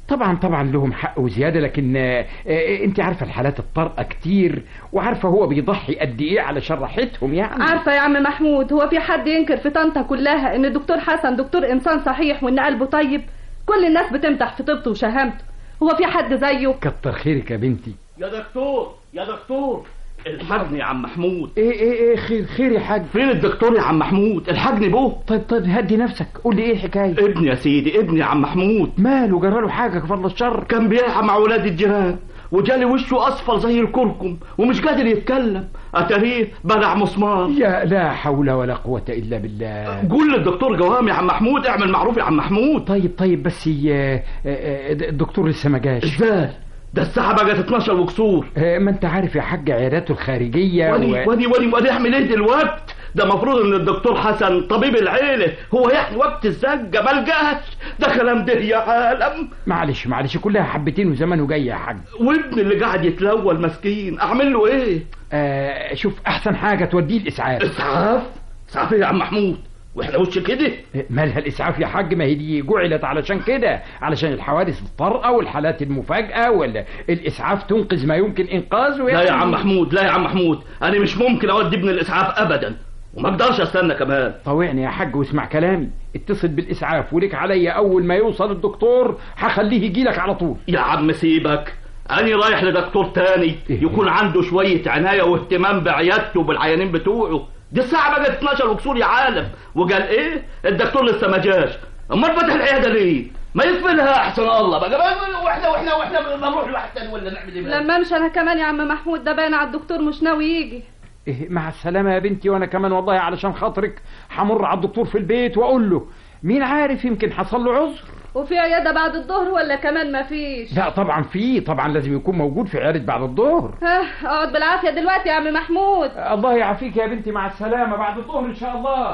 طبعا طبعا لهم حق وزيادة لكن آه، آه، انت عارفة الحالات الطارئة كتير وعارفة هو بيضحي قد ايه علشان راحتهم يعني عارفة يا عم محمود هو في حد ينكر في طنطا كلها ان الدكتور حسن دكتور انسان صحيح وان قلبه طيب كل الناس بتمدح في طيبته وشهامته هو في حد زيه كتر خيرك يا بنتي يا دكتور يا دكتور الحقني يا عم محمود ايه ايه ايه خير خير يا حاج فين الدكتور يا عم محمود الحقني بوه طيب طيب هدي نفسك قول لي ايه الحكايه ابني يا سيدي ابني يا عم محمود ماله جراله حاجه كفر الشر كان بيلعب مع ولاد الجيران وجالي وشه اصفر زي الكركم ومش قادر يتكلم اتاريه بلع مسمار يا لا حول ولا قوة إلا بالله قول للدكتور جوام يا عم محمود اعمل معروف يا عم محمود طيب طيب بس ي- آه، آه، الدكتور لسه ما جاش ازاي ده الساعة بقت 12 وكسور آه، ما انت عارف يا حاج عياداته الخارجية ودي و... ودي ودي ودي اعمل ايه دلوقت ده مفروض ان الدكتور حسن طبيب العيلة هو يحمي وقت الزجة ما لقاش ده كلام ده يا عالم معلش معلش كلها حبتين وزمانه جاي يا حاج وابني اللي قاعد يتلول مسكين اعمل له ايه آه شوف احسن حاجة توديه الاسعاف اسعاف اسعاف إيه يا عم محمود واحنا وش كده آه، مالها الاسعاف يا حاج ما هي دي جعلت علشان كده علشان الحوادث الطارئة والحالات المفاجئة ولا الاسعاف تنقذ ما يمكن انقاذه لا يا يعني. عم محمود لا يا عم محمود انا مش ممكن اودي ابن الاسعاف ابدا وما اقدرش استنى كمان طوعني يا حاج واسمع كلامي اتصل بالاسعاف ولك عليا اول ما يوصل الدكتور هخليه يجيلك على طول يا عم سيبك أنا رايح لدكتور تاني يكون عنده شوية عناية واهتمام بعيادته وبالعيانين بتوعه دي الساعة بقت 12 وكسور يا عالم وقال إيه الدكتور لسه ما جاش أمال فتح العيادة ليه ما يكفي لها أحسن الله بقى بقى واحنا واحنا واحنا نروح لواحد تاني ولا نعمل إيه بقى؟ لما امشي انا كمان يا عم محمود ده باين على الدكتور مش ناوي يجي إيه مع السلامة يا بنتي وانا كمان والله علشان خاطرك همر على الدكتور في البيت واقول له مين عارف يمكن حصل له عذر وفي عيادة بعد الظهر ولا كمان ما فيش لا طبعا في طبعا لازم يكون موجود في عيادة بعد الظهر ها اقعد بالعافية دلوقتي يا عم محمود الله يعافيك يا بنتي مع السلامة بعد الظهر ان شاء الله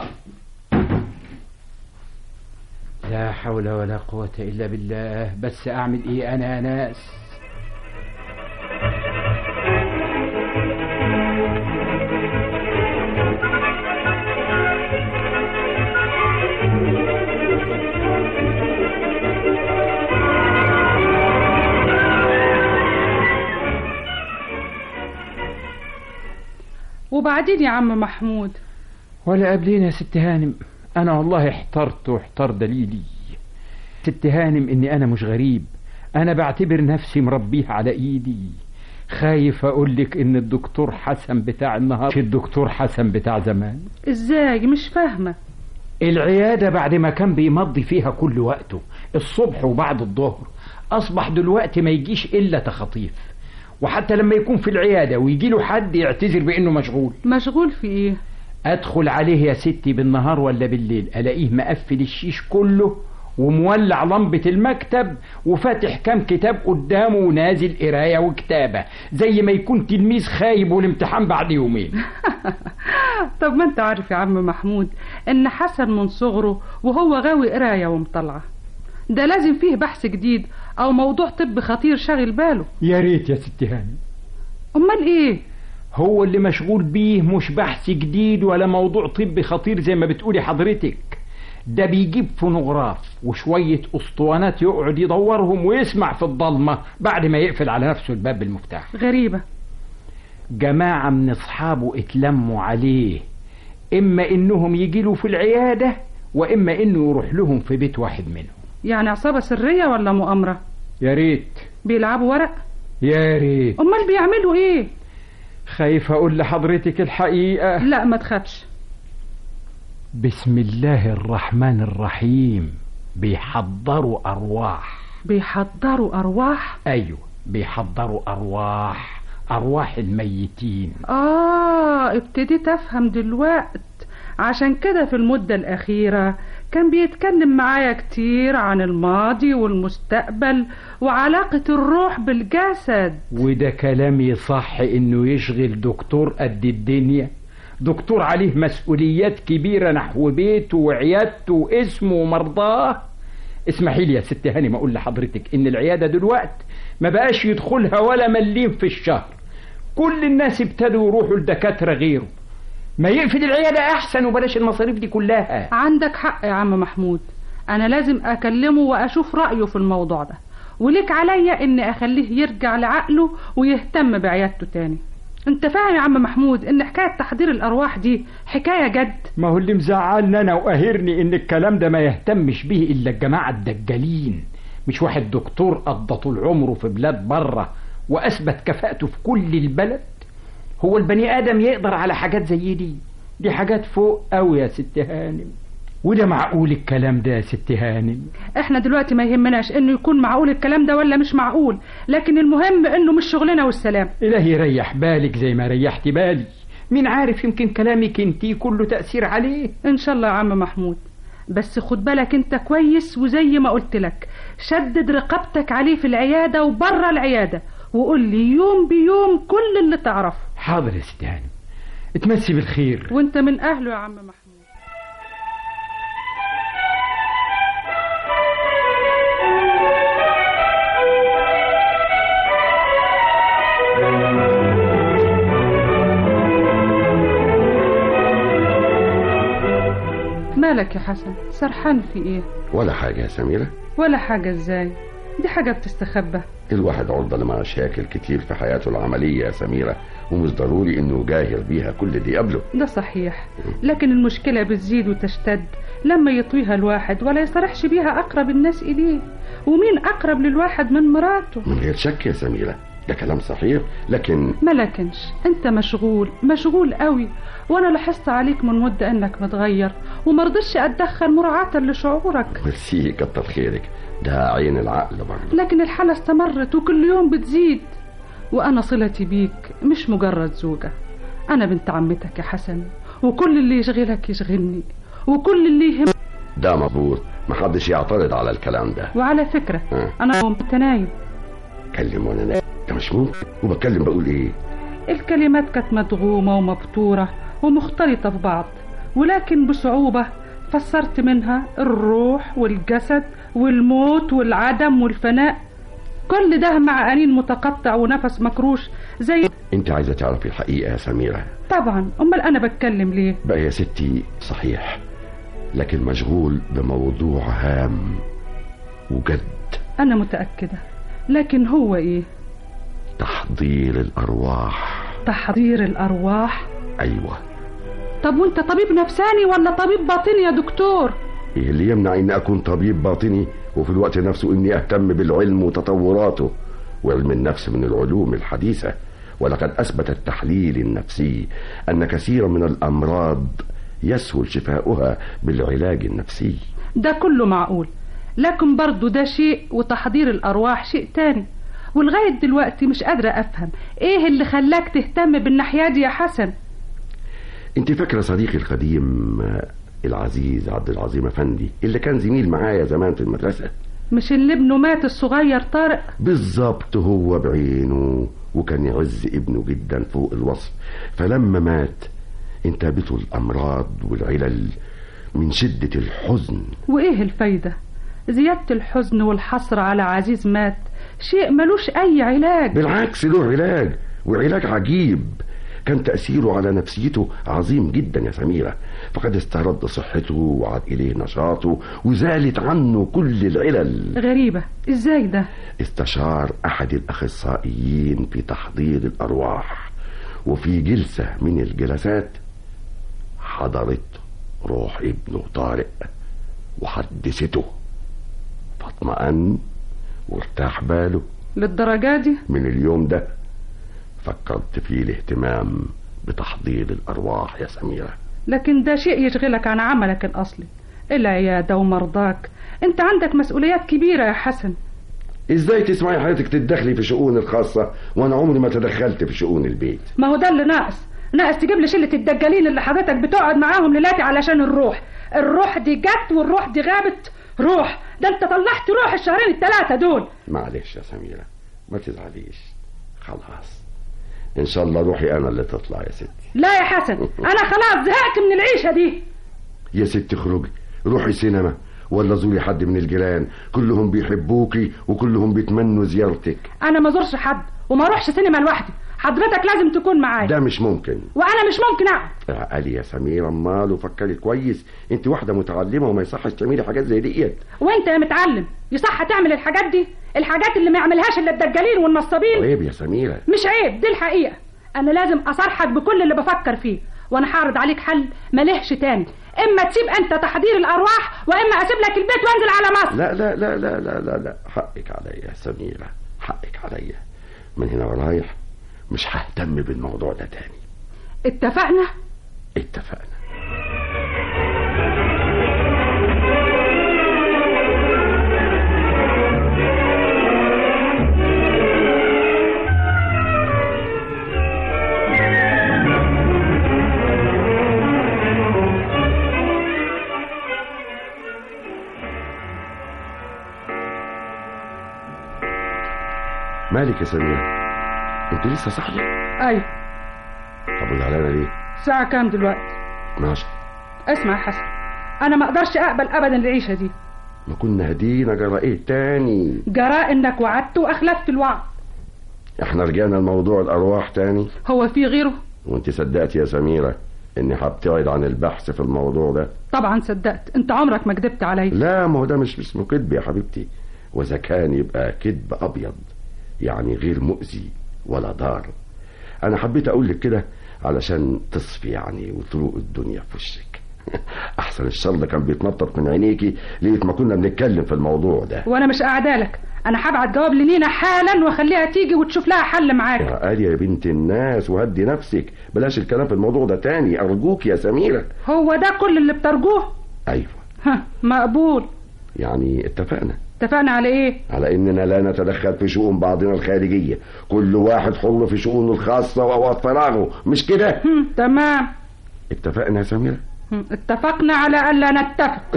لا حول ولا قوة الا بالله بس اعمل ايه انا يا ناس وبعدين يا عم محمود ولا قبلين يا ست هانم انا والله احترت واحتار دليلي ست هانم اني انا مش غريب انا بعتبر نفسي مربيه على ايدي خايف اقول لك ان الدكتور حسن بتاع النهار مش الدكتور حسن بتاع زمان ازاي مش فاهمة العيادة بعد ما كان بيمضي فيها كل وقته الصبح وبعد الظهر أصبح دلوقتي ما يجيش إلا تخطيف وحتى لما يكون في العيادة ويجي له حد يعتذر بأنه مشغول مشغول في ايه أدخل عليه يا ستي بالنهار ولا بالليل ألاقيه مقفل الشيش كله ومولع لمبة المكتب وفاتح كام كتاب قدامه ونازل قراية وكتابة زي ما يكون تلميذ خايب والامتحان بعد يومين طب ما انت عارف يا عم محمود ان حسن من صغره وهو غاوي قراية ومطلعة ده لازم فيه بحث جديد او موضوع طب خطير شاغل باله يا ريت يا ست هاني امال ايه هو اللي مشغول بيه مش بحث جديد ولا موضوع طبي خطير زي ما بتقولي حضرتك ده بيجيب فونوغراف وشوية اسطوانات يقعد يدورهم ويسمع في الضلمة بعد ما يقفل على نفسه الباب بالمفتاح غريبة جماعة من اصحابه اتلموا عليه اما انهم يجيله في العيادة واما انه يروح لهم في بيت واحد منهم يعني عصابة سرية ولا مؤامرة يا ريت بيلعبوا ورق يا ريت امال بيعملوا ايه خايف اقول لحضرتك الحقيقة لا ما تخافش بسم الله الرحمن الرحيم بيحضروا أرواح بيحضروا ارواح أيوة بيحضروا أرواح أرواح الميتين اه ابتديت افهم دلوقت عشان كده في المدة الأخيرة كان بيتكلم معايا كتير عن الماضي والمستقبل وعلاقة الروح بالجسد وده كلام يصح إنه يشغل دكتور قد الدنيا دكتور عليه مسؤوليات كبيرة نحو بيته وعيادته واسمه ومرضاه اسمحي لي يا ست هاني ما اقول لحضرتك ان العيادة دلوقت ما بقاش يدخلها ولا مليم في الشهر كل الناس ابتدوا يروحوا لدكاترة غيره ما يقفل العيادة احسن وبلاش المصاريف دي كلها عندك حق يا عم محمود أنا لازم أكلمه وأشوف رأيه في الموضوع ده وليك عليا اني اخليه يرجع لعقله ويهتم بعيادته تاني انت فاهم يا عم محمود ان حكاية تحضير الارواح دي حكاية جد ما هو اللي مزعلني انا وقاهرني ان الكلام ده ما يهتمش به الا الجماعة الدجالين مش واحد دكتور قضى طول عمره في بلاد بره واثبت كفاءته في كل البلد هو البني ادم يقدر على حاجات زي دي دي حاجات فوق قوي يا ست هانم وده معقول الكلام ده يا ست هانم احنا دلوقتي ما يهمناش انه يكون معقول الكلام ده ولا مش معقول لكن المهم انه مش شغلنا والسلام إلهي يريح بالك زي ما ريحت بالي مين عارف يمكن كلامك انتي كله تأثير عليه ان شاء الله يا عم محمود بس خد بالك انت كويس وزي ما قلت لك شدد رقبتك عليه في العيادة وبره العيادة وقول لي يوم بيوم كل اللي تعرفه حاضر يا ست هانم اتمسي بالخير وانت من اهله يا عم محمود مالك يا حسن سرحان في ايه ولا حاجة يا سميرة ولا حاجة ازاي دي حاجة بتستخبى الواحد عرضة لمشاكل كتير في حياته العملية يا سميرة ومش ضروري انه جاهر بيها كل دي قبله ده صحيح لكن المشكلة بتزيد وتشتد لما يطويها الواحد ولا يصرحش بيها أقرب الناس إليه ومين أقرب للواحد من مراته من غير شك يا سميرة ده كلام صحيح لكن ما لكنش انت مشغول مشغول قوي وانا لاحظت عليك من مدة انك متغير ومرضش اتدخل مراعاة لشعورك ميرسي كتر خيرك ده عين العقل برضه لكن الحالة استمرت وكل يوم بتزيد وانا صلتي بيك مش مجرد زوجة انا بنت عمتك يا حسن وكل اللي يشغلك يشغلني وكل اللي يهم ده مظبوط محدش يعترض على الكلام ده وعلى فكرة ها. انا قمت نايم اتكلم وانا نايم ده مش ممكن وبتكلم بقول ايه الكلمات كانت مدغومة ومبتورة ومختلطة في بعض ولكن بصعوبة فسرت منها الروح والجسد والموت والعدم والفناء كل ده مع أنين متقطع ونفس مكروش زي انت عايزة تعرفي الحقيقة يا سميرة طبعا أمال أنا بتكلم ليه بقى يا ستي صحيح لكن مشغول بموضوع هام وجد أنا متأكدة لكن هو إيه تحضير الأرواح تحضير الأرواح أيوة طب وانت طبيب نفساني ولا طبيب باطني يا دكتور إيه اللي يمنع إني أكون طبيب باطني وفي الوقت نفسه إني أهتم بالعلم وتطوراته وعلم النفس من العلوم الحديثة ولقد أثبت التحليل النفسي أن كثيرا من الأمراض يسهل شفاؤها بالعلاج النفسي ده كله معقول لكن برضو ده شيء وتحضير الأرواح شيء تاني ولغاية دلوقتي مش قادرة أفهم إيه اللي خلاك تهتم بالناحية دي يا حسن انت فاكرة صديقي القديم آه، العزيز عبد العظيم أفندي اللي كان زميل معايا زمان في المدرسة مش اللي ابنه مات الصغير طارق بالظبط هو بعينه وكان يعز ابنه جدا فوق الوصف فلما مات انتابته الأمراض والعلل من شدة الحزن وإيه الفايدة زيادة الحزن والحسرة على عزيز مات شيء ملوش أي علاج بالعكس له علاج وعلاج عجيب كان تأثيره على نفسيته عظيم جدا يا سميرة فقد استرد صحته وعاد إليه نشاطه وزالت عنه كل العلل غريبة إزاي ده استشار أحد الأخصائيين في تحضير الأرواح وفي جلسة من الجلسات حضرت روح ابنه طارق وحدثته فاطمأن وارتاح باله للدرجة دي من اليوم ده فكرت فيه الاهتمام بتحضير الأرواح يا سميرة لكن ده شيء يشغلك عن عملك الأصلي العيادة ومرضاك انت عندك مسؤوليات كبيرة يا حسن ازاي تسمعي حضرتك تتدخلي في شؤون الخاصة وانا عمري ما تدخلت في شؤون البيت ما هو ده اللي ناقص ناقص تجيب لي شلة الدجالين اللي حضرتك بتقعد معاهم ليلاتي علشان الروح الروح دي جت والروح دي غابت روح ده انت طلعت روح الشهرين الثلاثة دول معلش يا سميرة ما تزعليش خلاص ان شاء الله روحي انا اللي تطلع يا ستي لا يا حسن انا خلاص زهقت من العيشة دي يا ستي اخرجي روحي سينما ولا زوري حد من الجيران كلهم بيحبوكي وكلهم بيتمنوا زيارتك انا ما زورش حد وما اروحش سينما لوحدي حضرتك لازم تكون معايا ده مش ممكن وانا مش ممكن اقعد قال يا سميرة امال وفكري كويس انت واحدة متعلمة وما يصحش تعملي حاجات زي ديت وانت يا متعلم يصح تعمل الحاجات دي الحاجات اللي ما يعملهاش الا الدجالين والنصابين عيب يا سميرة مش عيب دي الحقيقة أنا لازم أصارحك بكل اللي بفكر فيه وأنا هعرض عليك حل ملهش تاني إما تسيب أنت تحضير الأرواح وإما أسيب لك البيت وأنزل على مصر لا لا لا لا لا لا, لا. حقك عليا يا سميرة حقك عليا من هنا ورايح مش ههتم بالموضوع ده تاني اتفقنا اتفقنا مالك يا سميرة انت لسه صاحية أيوة طب وزعلانة ليه الساعة كام دلوقتي 12 اسمع يا حسن أنا ما أقدرش أقبل أبدا العيشة دي ما كنا هدينا جرى ايه تاني جراء إنك وعدت وأخلفت الوعد احنا رجعنا لموضوع الارواح تاني هو في غيره وانت صدقت يا سميرة اني هبتعد عن البحث في الموضوع ده طبعا صدقت أنت عمرك ما كدبت عليا لا ما هو ده مش اسمه كذب يا حبيبتي واذا كان يبقى كذب ابيض يعني غير مؤذي ولا ضار انا حبيت اقول لك كده علشان تصفي يعني وطرق الدنيا في وشك احسن الشر ده كان بيتنطط من عينيكي ليه ما كنا بنتكلم في الموضوع ده وأنا مش قاعدالك أنا هبعت جواب لنينا حالا وأخليها تيجي وتشوف لها حل معاك يا قالية يا بنت الناس وهدي نفسك بلاش الكلام في الموضوع ده تاني ارجوك يا سميرة هو ده كل اللي بترجوه ايوه ها مقبول يعني اتفقنا اتفقنا على ايه على اننا لا نتدخل في شؤون بعضنا الخارجية كل واحد حر في شؤونه الخاصة واوقات فراغه مش كده هم، تمام اتفقنا يا سميرة هم، اتفقنا على ألا نتفق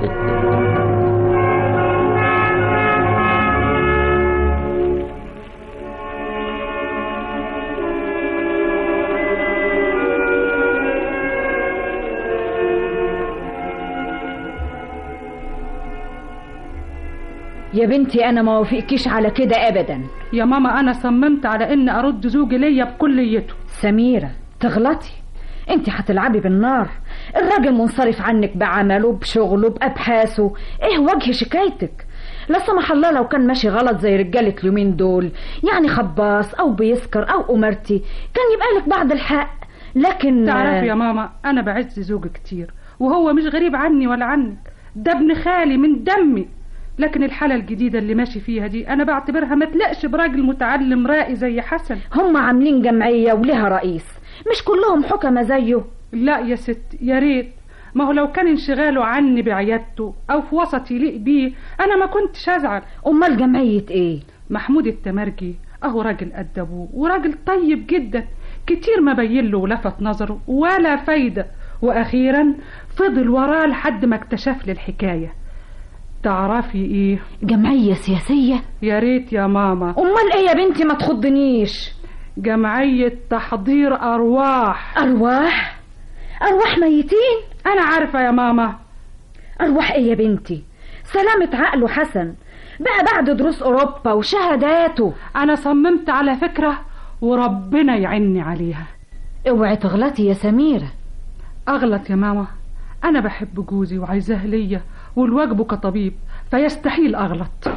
يا بنتي انا ما وافقكيش على كده ابدا يا ماما أنا صممت على إن أرد زوجي ليا بكليته سميرة تغلطي انت هتلعبي بالنار الراجل منصرف عنك بعمله بشغله بأبحاثه ايه وجه شكايتك لا سمح الله لو كان ماشي غلط زي رجالة اليومين دول يعني خباص او بيسكر او امرتي كان يبقى لك بعض الحق لكن تعرفي يا ماما أنا بعز زوجي كتير وهو مش غريب عني ولا عنك ده ابن خالي من دمي لكن الحالة الجديدة اللي ماشي فيها دي أنا بعتبرها ما تلقش براجل متعلم رائي زي حسن هم عاملين جمعية ولها رئيس مش كلهم حكمة زيه لا يا ست يا ريت ما هو لو كان انشغاله عني بعيادته أو في وسط يليق بيه أنا ما كنتش أزعل أمال جمعية إيه؟ محمود التمرجي أهو راجل قد أبوه وراجل طيب جدا كتير ما بين له ولفت نظره ولا فايدة وأخيرا فضل وراه لحد ما اكتشف لي الحكاية تعرفي ايه جمعية سياسية يا ريت يا ماما امال ايه يا بنتي ما تخضنيش جمعية تحضير أرواح أرواح أرواح ميتين أنا عارفة يا ماما أرواح إيه يا بنتي سلامة عقله حسن بقى بعد دروس أوروبا وشهاداته أنا صممت على فكرة وربنا يعني عليها اوعي تغلطي يا سميرة أغلط يا ماما أنا بحب جوزي وعايزاه ليا والواجبه كطبيب فيستحيل أغلط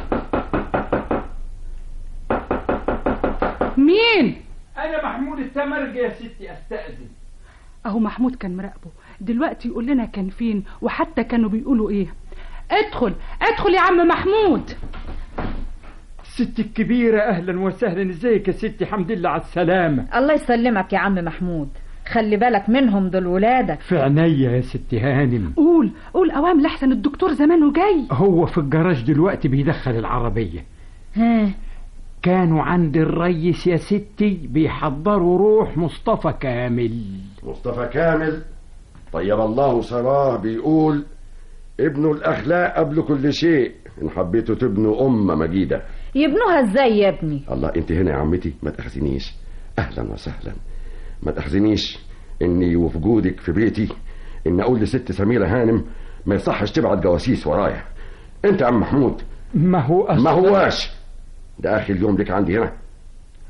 مين؟ أنا محمود التمرج يا ستي أستأذن أهو محمود كان مراقبه دلوقتي يقول لنا كان فين وحتى كانوا بيقولوا إيه ادخل ادخل يا عم محمود ستي الكبيرة أهلا وسهلا ازيك يا ستي حمد لله على السلامة الله يسلمك يا عم محمود خلي بالك منهم دول ولادك في عينيا يا ستي هانم قول قول أوام لحسن الدكتور زمانه جاي هو في الجراج دلوقتي بيدخل العربية ها كانوا عند الريس يا ستي بيحضروا روح مصطفى كامل مصطفى كامل طيب الله سراه بيقول ابنوا الأخلاق قبل كل شيء إن حبيتوا تبنوا أمة مجيدة يبنوها ازاي يا ابني الله انت هنا يا عمتي ما تأخذنيش أهلا وسهلا ما تأخذنيش إني وفي جودك في بيتي إن أقول لست سميرة هانم ما يصحش تبعت جواسيس ورايا أنت يا عم محمود ما هو أصلا ما هواش ده آخر يوم لك عندي هنا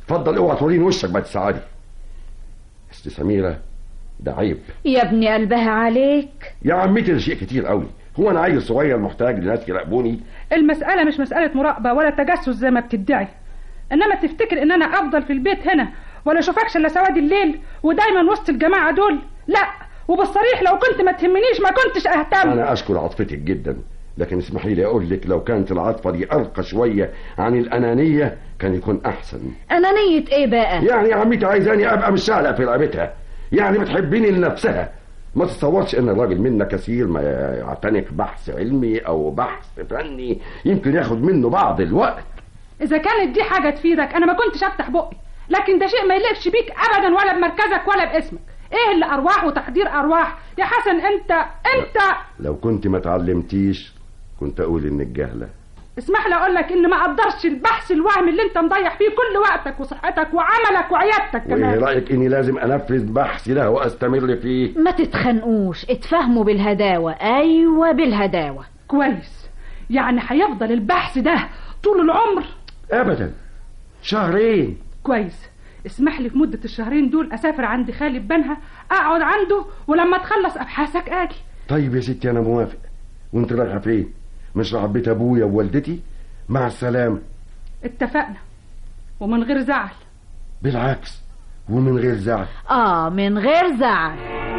اتفضل اوعى توريني وشك بعد الساعه دي است سميره ده عيب يا ابني قلبها عليك يا عمتي ده شيء كتير قوي هو انا عيل صغير محتاج لناس يراقبوني المسألة مش مسألة مراقبة ولا تجسس زي ما بتدعي انما تفتكر ان انا افضل في البيت هنا ولا اشوفكش الا سواد الليل ودايما وسط الجماعة دول لا وبالصريح لو كنت ما تهمنيش ما كنتش اهتم انا اشكر عاطفتك جدا لكن اسمحي لي اقول لك لو كانت العاطفه دي ارقى شويه عن الانانيه كان يكون احسن انانية ايه بقى يعني يا عمتي عايزاني ابقى مش شعلق في رقبتها يعني بتحبيني لنفسها ما تتصورش ان الراجل منا كثير ما يعتنق بحث علمي او بحث فني يمكن ياخد منه بعض الوقت اذا كانت دي حاجة تفيدك انا ما كنتش افتح بقي لكن ده شيء ما يليقش بيك ابدا ولا بمركزك ولا باسمك ايه اللي ارواح وتحضير ارواح يا حسن انت انت لو كنت ما تعلمتيش كنت اقول انك جاهله اسمح لي اقول لك ان ما اقدرش البحث الوهمي اللي انت مضيع فيه كل وقتك وصحتك وعملك وعيادتك وايه كمان رايك اني لازم انفذ بحثي ده واستمر فيه ما تتخنقوش اتفهموا بالهداوة ايوه بالهداوة كويس يعني هيفضل البحث ده طول العمر ابدا شهرين كويس اسمح لي في مدة الشهرين دول اسافر عند خالي بنها اقعد عنده ولما تخلص ابحاثك اجي طيب يا ستي انا موافق وانت رايحه فين مش رايحه بيت ابويا ووالدتي مع السلامه اتفقنا ومن غير زعل بالعكس ومن غير زعل اه من غير زعل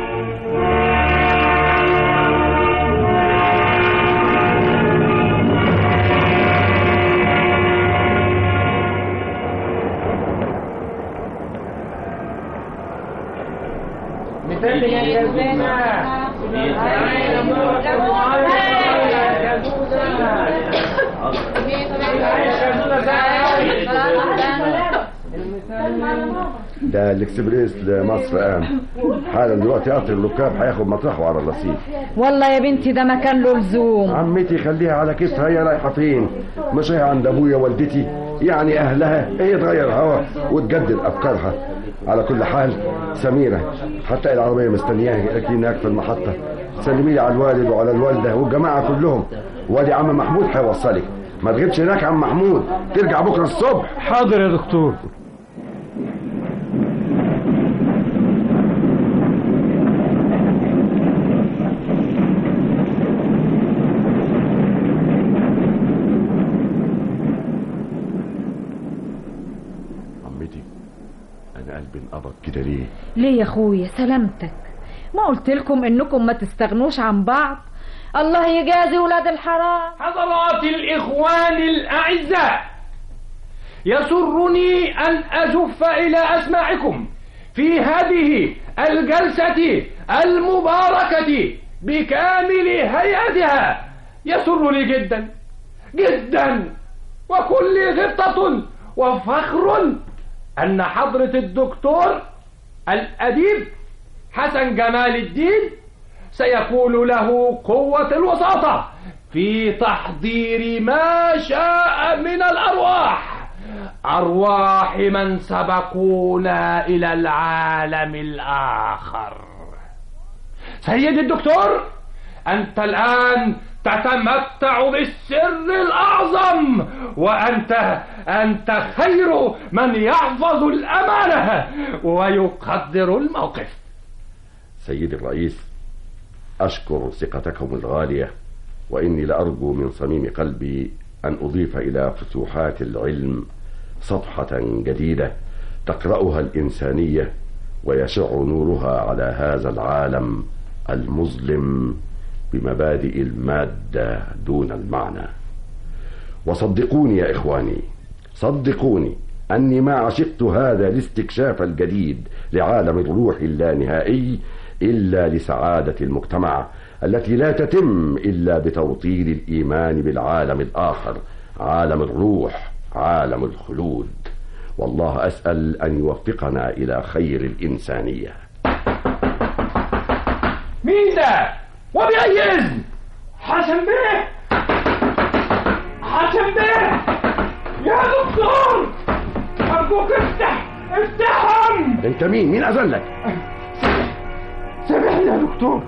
ده الاكسبريس لمصر قام حالا دلوقتي قطر الركاب هياخد مطرحه على الرصيف والله يا بنتي ده مكان له لزوم عمتي خليها على كيفها هي رايحه فين مش هي عند ابويا والدتي يعني اهلها هي تغير هوا وتجدد افكارها على كل حال سميره حتى العربيه مستنياها اكيد هناك في المحطه سلمي لي على الوالد وعلى الوالده والجماعه كلهم وادي عم محمود هيوصلك ما تغيبش هناك عم محمود ترجع بكره الصبح حاضر يا دكتور عمتي انا قلبي انقبض كده ليه ليه يا اخويا سلامتك ما قلت لكم انكم ما تستغنوش عن بعض الله يجازي ولاد الحرام حضرات الإخوان الأعزاء يسرني أن أزف إلى أسماعكم في هذه الجلسة المباركة بكامل هيئتها يسرني جدا جدا وكل غبطة وفخر أن حضرة الدكتور الأديب حسن جمال الدين سيكون له قوة الوساطة في تحضير ما شاء من الأرواح أرواح من سبقونا إلى العالم الآخر سيد الدكتور أنت الآن تتمتع بالسر الأعظم وأنت أنت خير من يحفظ الأمانة ويقدر الموقف سيدي الرئيس أشكر ثقتكم الغالية وإني لأرجو من صميم قلبي أن أضيف إلى فتوحات العلم صفحة جديدة تقرأها الإنسانية ويشع نورها على هذا العالم المظلم بمبادئ المادة دون المعنى وصدقوني يا إخواني صدقوني أني ما عشقت هذا الاستكشاف الجديد لعالم الروح اللانهائي إلا لسعادة المجتمع التي لا تتم إلا بتوطيد الإيمان بالعالم الآخر عالم الروح عالم الخلود والله أسأل أن يوفقنا إلى خير الإنسانية مين ده وبأي إذن حسن بيه حسن بيه يا دكتور أرجوك افتح افتحهم أنت مين؟ مين أذن لك؟ سامحني يا دكتور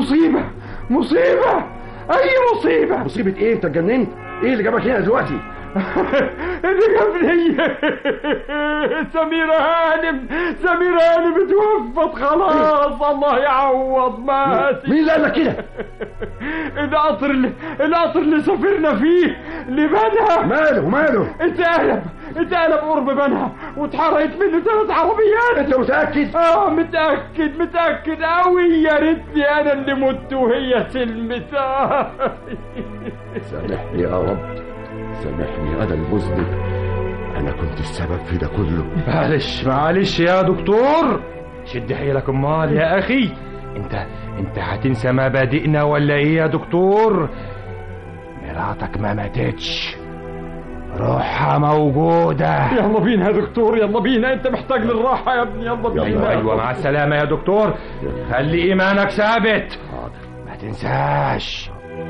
مصيبة مصيبة أي مصيبة مصيبة إيه؟ أنت اتجننت؟ إيه اللي جابك هنا دلوقتي؟ اللي قبلي سميرة هانم سميرة هانم توفت خلاص الله يعوض ماتت مين اللي قال لك كده؟ القطر اللي القطر اللي سافرنا فيه لبنها ماله ماله؟ اتقلب اتقلب قرب بنها واتحرقت منه ثلاث عربيات انت متأكد؟ اه متأكد متأكد قوي يا ريتني انا اللي مت وهي سلمت آه. سامحني يا رب سامحني انا المذنب انا كنت السبب في ده كله معلش معلش يا دكتور شد حيلك امال يا اخي انت انت هتنسى مبادئنا ولا ايه يا دكتور مراتك ما ماتتش روحها موجودة يلا بينا يا دكتور يلا بينا انت محتاج للراحة يا ابني يلا بينا ايوه مع السلامة يا دكتور خلي ايمانك ثابت ما تنساش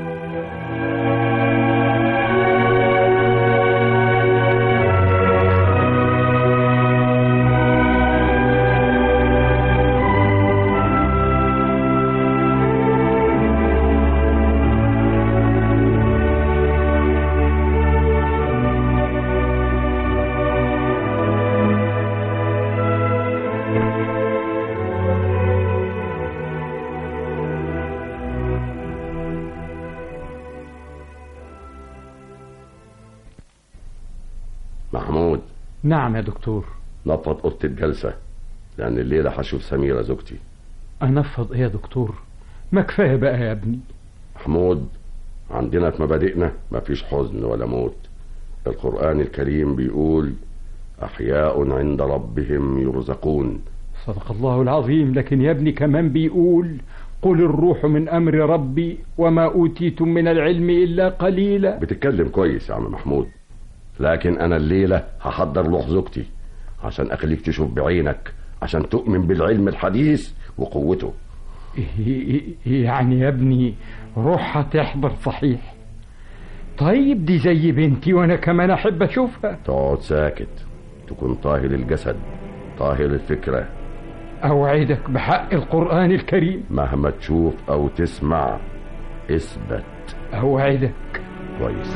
محمود نعم يا دكتور نفض اوضه الجلسه لان الليله هشوف سميره زوجتي انفض ايه يا دكتور ما كفايه بقى يا ابني محمود عندنا في مبادئنا مفيش حزن ولا موت القرآن الكريم بيقول أحياء عند ربهم يرزقون صدق الله العظيم لكن يا ابني كمان بيقول قل الروح من أمر ربي وما أوتيتم من العلم إلا قليلا بتتكلم كويس يا عم محمود لكن أنا الليلة هحضر لوح زوجتي عشان أخليك تشوف بعينك عشان تؤمن بالعلم الحديث وقوته يعني يا ابني روحها تحضر صحيح طيب دي زي بنتي وانا كمان احب اشوفها تقعد ساكت تكون طاهر الجسد طاهر الفكرة اوعدك بحق القرآن الكريم مهما تشوف او تسمع اثبت اوعدك كويس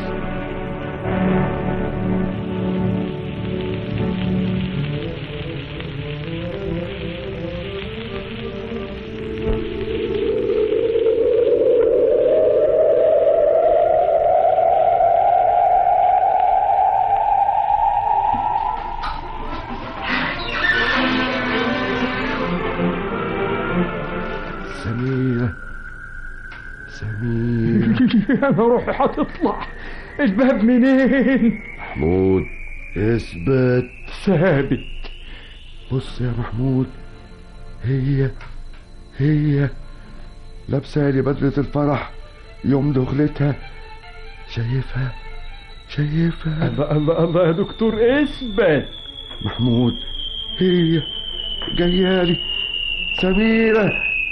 سميرة سميرة انا روحي هتطلع الباب منين محمود اثبت ثابت بص يا محمود هي هي لابسه لي بدلة الفرح يوم دخلتها شايفها شايفها الله الله الله يا دكتور اثبت محمود هي جايالي سميرة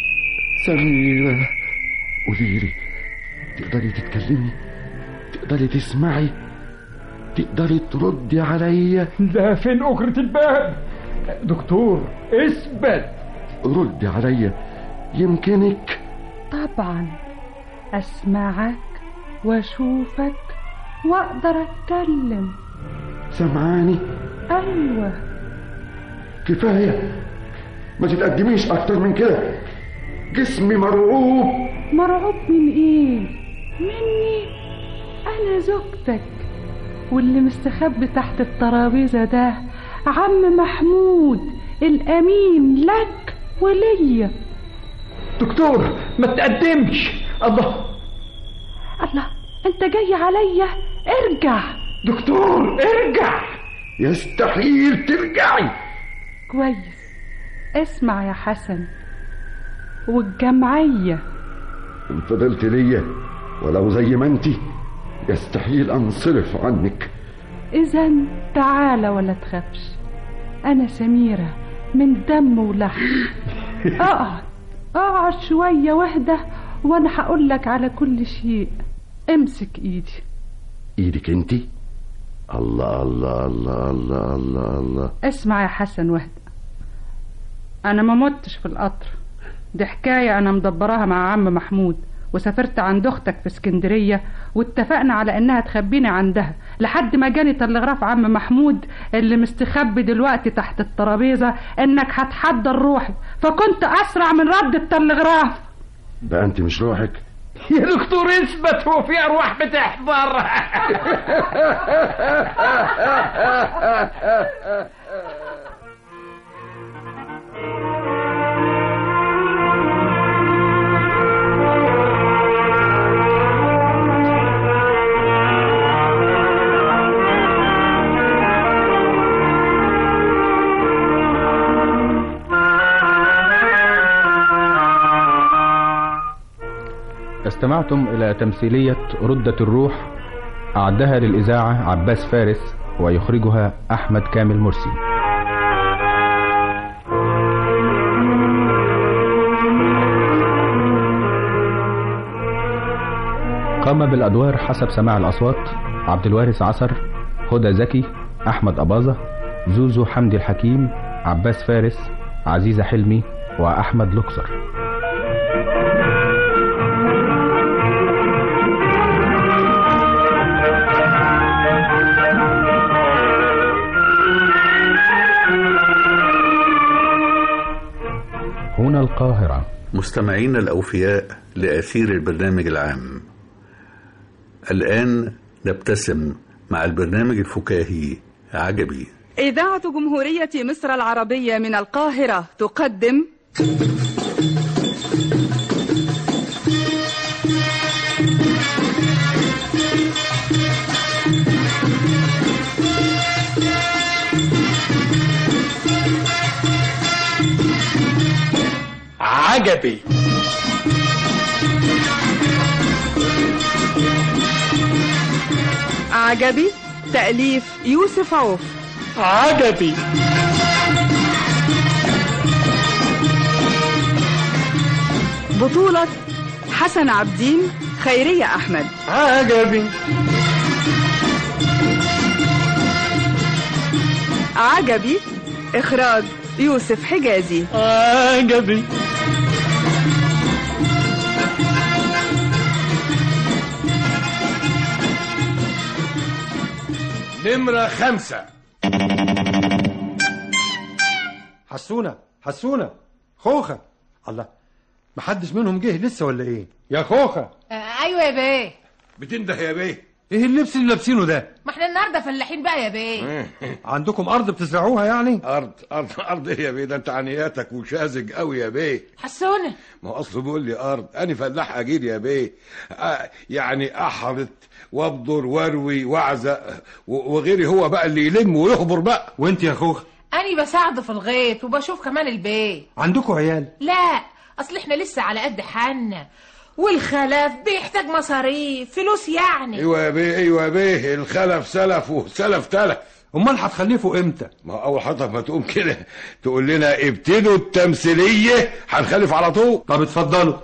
سميرة قولي لي تقدري تتكلمي تقدري تسمعي تقدري تردي عليا لا فين أجرة الباب دكتور اثبت ردي عليا يمكنك طبعا اسمعك واشوفك واقدر اتكلم سمعاني ايوه كفاية ما تتقدميش أكتر من كده جسمي مرعوب مرعوب من ايه مني انا زوجتك واللي مستخبي تحت الترابيزه ده عم محمود الامين لك وليا دكتور ما تقدمش الله الله انت جاي عليا ارجع دكتور ارجع يستحيل ترجعي كويس اسمع يا حسن والجمعية إن فضلت ليا ولو زي ما انت يستحيل انصرف عنك إذا تعالى ولا تخافش أنا سميرة من دم ولحم اقعد اقعد شوية واهدى وأنا هقول لك على كل شيء امسك إيدي ايدك انت الله الله الله الله الله الله اسمع يا حسن واهدى أنا ما متش في القطر دي حكاية أنا مدبراها مع عم محمود وسافرت عند اختك في اسكندرية واتفقنا على انها تخبيني عندها لحد ما جاني تلغراف عم محمود اللي مستخبي دلوقتي تحت الترابيزة انك هتحضر روحي فكنت اسرع من رد التلغراف بقى انت مش روحك يا دكتور اثبت هو في ارواح بتحضر استمعتم إلى تمثيلية ردة الروح أعدها للإذاعة عباس فارس ويخرجها أحمد كامل مرسي قام بالأدوار حسب سماع الأصوات عبد الوارث عصر هدى زكي أحمد أباظة زوزو حمدي الحكيم عباس فارس عزيزة حلمي وأحمد لوكسر هنا القاهرة مستمعين الأوفياء لأثير البرنامج العام الآن نبتسم مع البرنامج الفكاهي عجبي إذاعة جمهورية مصر العربية من القاهرة تقدم عجبي عجبي تأليف يوسف عوف عجبي بطولة حسن عبدين خيرية أحمد عجبي عجبي إخراج يوسف حجازي عجبي نمرة خمسة حسونة حسونة خوخة الله محدش منهم جه لسه ولا ايه يا خوخة ايوه يا بيه بتنده يا بيه ايه اللبس اللي لابسينه ده ما احنا النهارده فلاحين بقى يا بيه عندكم ارض بتزرعوها يعني ارض ارض ارض ايه يا بيه ده انت عنياتك وشازج قوي يا بيه حسونه ما هو اصله بيقول لي ارض انا فلاح اجير يا بيه آه يعني احرط وابذر واروي واعزق و- وغيري هو بقى اللي يلم ويخبر بقى وانت يا خوخ اني بساعده في الغيط وبشوف كمان البيت عندكم عيال لا اصل احنا لسه على قد حالنا والخلف بيحتاج مصاريف فلوس يعني ايوه يا بيه ايوه يا بيه الخلف سلف وسلف تلف امال هتخلفوا امتى ما هو اول حضرتك ما تقوم كده تقول لنا ابتدوا التمثيليه هنخلف على طول طب اتفضلوا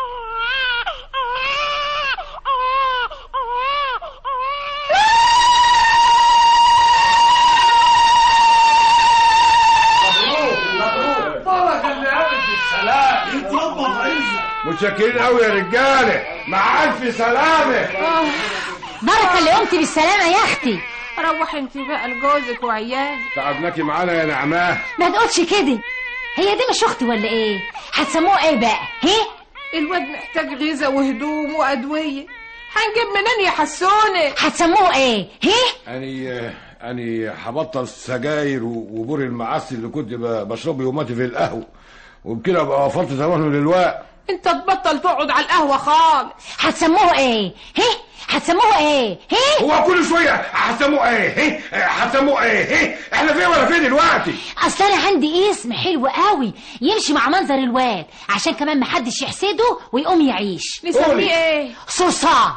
بارك الله بالسلام يتربى متشكرين قوي يا رجاله مع الف سلامه بركة اللي قمت بالسلامة يا أختي روح انت بقى لجوزك وعيالك تعبناكي معانا يا نعماه ما تقولش كده هي دي مش أختي ولا إيه هتسموه إيه بقى هي الواد محتاج غذا وهدوم وادويه هنجيب منين يا حسونه هتسموه إيه هي اني اني هبطل سجاير و- وبور المعسل اللي كنت ب- بشربه يوماتي في القهوه وبكده ابقى وفرت ثمنه للوقت انت تبطل تقعد على القهوه خالص هتسموه إيه هي هتسموه إيه هي هو كل شويه هسموه ايه هي هسموه ايه هي احنا فين ولا فين دلوقتي أصل أنا عندي اسم حلو قوي يمشي مع منظر الواد عشان كمان محدش يحسده ويقوم يعيش نسميه ايه صرصار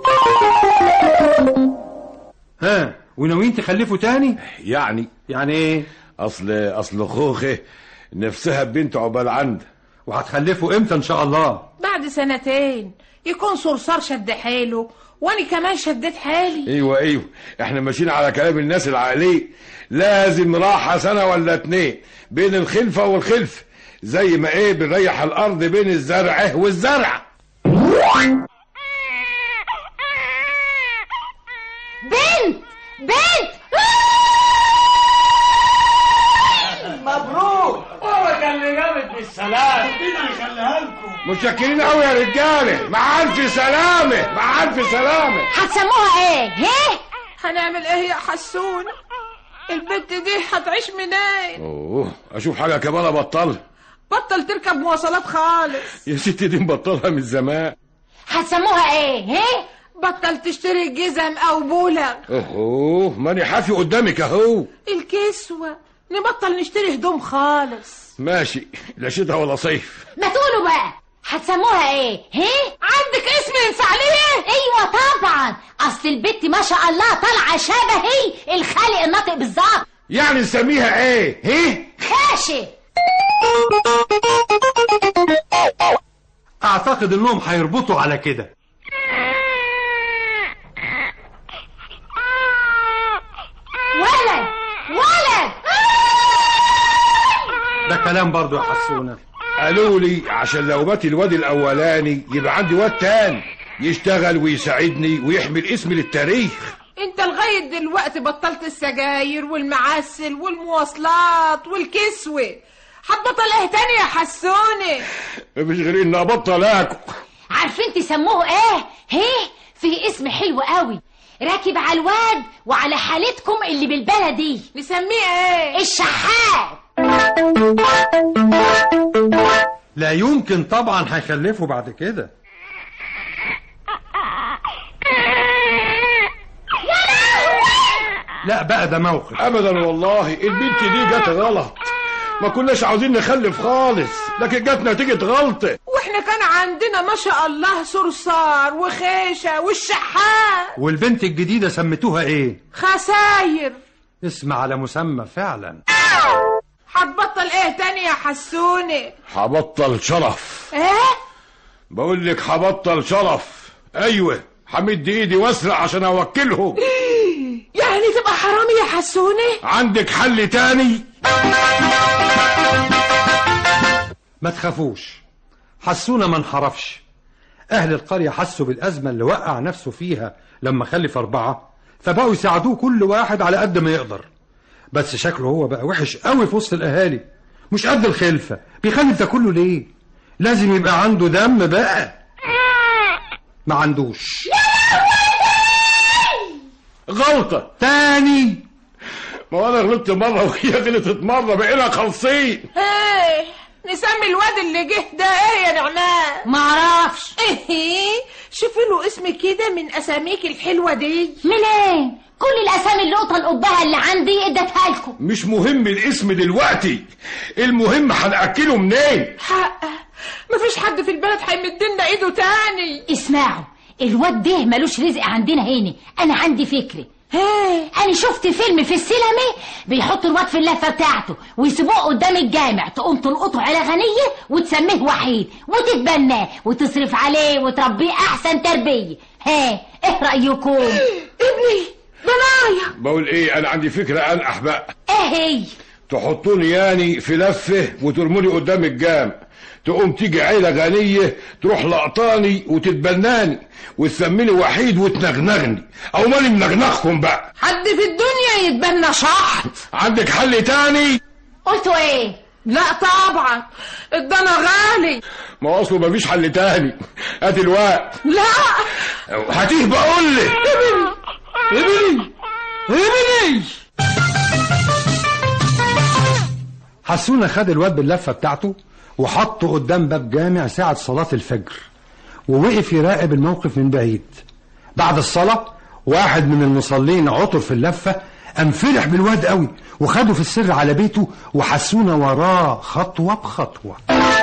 ها وناويين تخلفوا تاني يعني يعني ايه اصل اصل خوخه نفسها بنت عقبال عندها وهتخلفوا امتى ان شاء الله بعد سنتين يكون صرصار شد حيله وانا كمان شديت حالي ايوه ايوه احنا ماشيين على كلام الناس العقليه لازم راحه سنه ولا اتنين بين الخلفه والخلف زي ما ايه بنريح الارض بين الزرع والزرع بنت بنت مبروك هو كان اللي جابت بالسلام ربنا يخليها لكم متشكرين قوي يا رجاله مع الف سلامه مع الف سلامه هتسموها ايه هيه هنعمل ايه يا حسون البنت دي هتعيش منين اوه اشوف حاجه كمان ابطلها بطل تركب مواصلات خالص يا ستي دي مبطلها من زمان هتسموها ايه هيه بطل تشتري جزم او بولغ اوه ماني حافي قدامك اهو الكسوة نبطل نشتري هدوم خالص ماشي لا شتاء ولا صيف ما تقولوا بقى هتسموها ايه هيه عندك اسم ينفع ليه ايوه طبعا اصل البت ما شاء الله طالعه شبهي الخالق الناطق بالظبط يعني نسميها ايه هيه خاشي اعتقد انهم هيربطوا على كده ولد ولد ده كلام برضو يا حسونة قالوا لي عشان لو مات الواد الاولاني يبقى عندي واد تاني يشتغل ويساعدني ويحمل اسمي للتاريخ انت لغاية دلوقتي بطلت السجاير والمعسل والمواصلات والكسوة هتبطل ايه تاني يا حسوني مفيش غير ان ابطل اكل عارفين تسموه ايه هيه في اسم حلو قوي راكب على الواد وعلى حالتكم اللي بالبلدي نسميه ايه الشحات لا يمكن طبعا هيخلفوا بعد كده لا بقى ده موقف ابدا والله البنت دي جت غلط ما كناش عاوزين نخلف خالص لكن جت نتيجة غلطة واحنا كان عندنا ما شاء الله صرصار وخيشة والشحات والبنت الجديدة سميتوها ايه خساير اسم على مسمى فعلا هتبطل ايه تاني يا حسوني هبطل شرف ايه بقول لك هبطل شرف ايوه همد ايدي واسرع عشان اوكلهم يعني تبقى حرامي يا حسوني عندك حل تاني ما تخافوش حسونا ما انحرفش أهل القرية حسوا بالأزمة اللي وقع نفسه فيها لما خلف أربعة فبقوا يساعدوه كل واحد على قد ما يقدر بس شكله هو بقى وحش قوي في وسط الأهالي مش قد الخلفة بيخلف ده كله ليه لازم يبقى عنده دم بقى ما عندوش غلطة تاني ما انا غلطت مرة وهي غلطت مرة بقينا خالصين ايه نسمي الواد اللي جه ده ايه يا نعمان معرفش ايه شوفي له اسم كده من اساميك الحلوه دي منين كل الاسامي اللقطه القبها اللي عندي اديتها لكم مش مهم الاسم دلوقتي المهم هنأكله منين حق مفيش حد في البلد هيمدلنا ايده تاني اسمعوا الواد ده ملوش رزق عندنا هنا انا عندي فكره انا شفت فيلم في السينما بيحطوا الواد في اللفه بتاعته ويسيبوه قدام الجامع تقوم تلقطه على غنيه وتسميه وحيد وتتبناه وتصرف عليه وتربيه احسن تربيه ها ايه رايكم ابني بنايا بقول ايه انا عندي فكرة انقح بقى ايه هي تحطوني يعني في لفة وترموني قدام الجامع تقوم تيجي عيلة غنية تروح لقطاني وتتبناني وتسميني وحيد وتنغنغني او مالي منغنغكم بقى حد في الدنيا يتبنى شحط عندك حل تاني قلتوا ايه لا طبعا الضنا غالي ما هو اصله مفيش حل تاني هات الوقت لا هاتيه بقول لك ابني ابني حسونا خد الواد باللفة بتاعته وحطه قدام باب جامع ساعة صلاة الفجر ووقف يراقب الموقف من بعيد بعد الصلاة واحد من المصلين عطر في اللفة قام فرح بالواد قوي وخده في السر على بيته وحسونا وراه خطوة بخطوة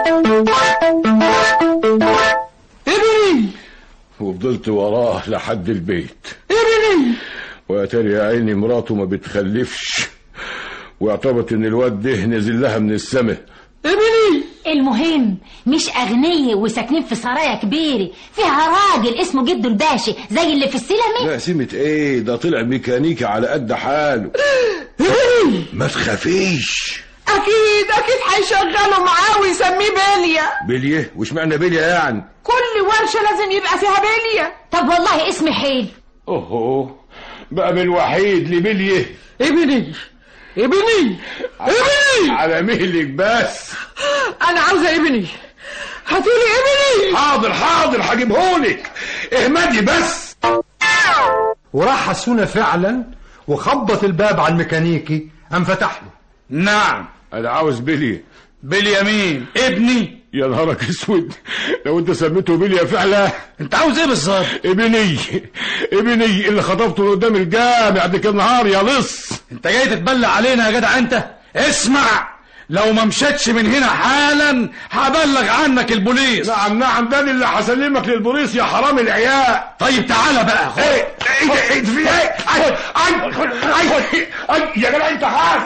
ابني وفضلت وراه لحد البيت ابني ويا ترى يا عيني مراته ما بتخلفش واعتبرت ان الواد ده نزل لها من السماء ابني المهم مش أغنية وساكنين في سرايا كبيرة فيها راجل اسمه جدو الباشا زي اللي في السينما لا سمة ايه ده طلع ميكانيكي على قد حاله ما تخافيش اكيد اكيد هيشغلوا معاه ويسميه بليا بليه وش معنى بليه يعني كل الورشة لازم يبقى فيها بلية طب والله اسمي حيل اوه بقى من وحيد لبليه ابني ابني ابني على مهلك بس انا عاوزة ابني هاتولي ابني حاضر حاضر هجيبهولك اهمدي بس وراح حسونة فعلا وخبط الباب على الميكانيكي قام فتح له نعم انا عاوز بليه بليا مين ابني يا نهارك اسود لو انت سميته بليا فعلا انت عاوز ايه بالظبط ابني ابني اللي خطفته قدام الجامع ديك النهار يا لص انت جاي تتبلع علينا يا جدع انت اسمع لو ما مشيتش من هنا حالا هبلغ عنك البوليس نعم نعم ده اللي هسلمك للبوليس يا حرام العيال طيب تعالى بقى خد ايه ايه ده ايه في ايه اي اي اي اي يا جدع انت حاس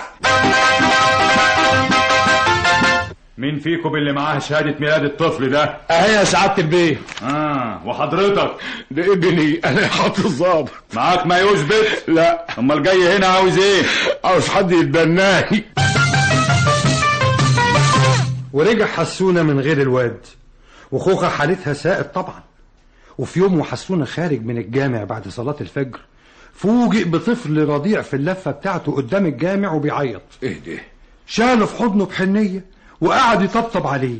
مين فيكم اللي معاه شهادة ميلاد الطفل ده؟ اهي يا سعادة البيه اه وحضرتك ده ابني انا حاطط الظابط معاك ما يثبت؟ لا امال جاي هنا عاوز ايه؟ عاوز حد يتبناني ورجع حسونة من غير الواد وخوخة حالتها ساءت طبعا وفي يوم وحسونة خارج من الجامع بعد صلاة الفجر فوجئ بطفل رضيع في اللفة بتاعته قدام الجامع وبيعيط ايه ده شاله في حضنه بحنية وقعد يطبطب عليه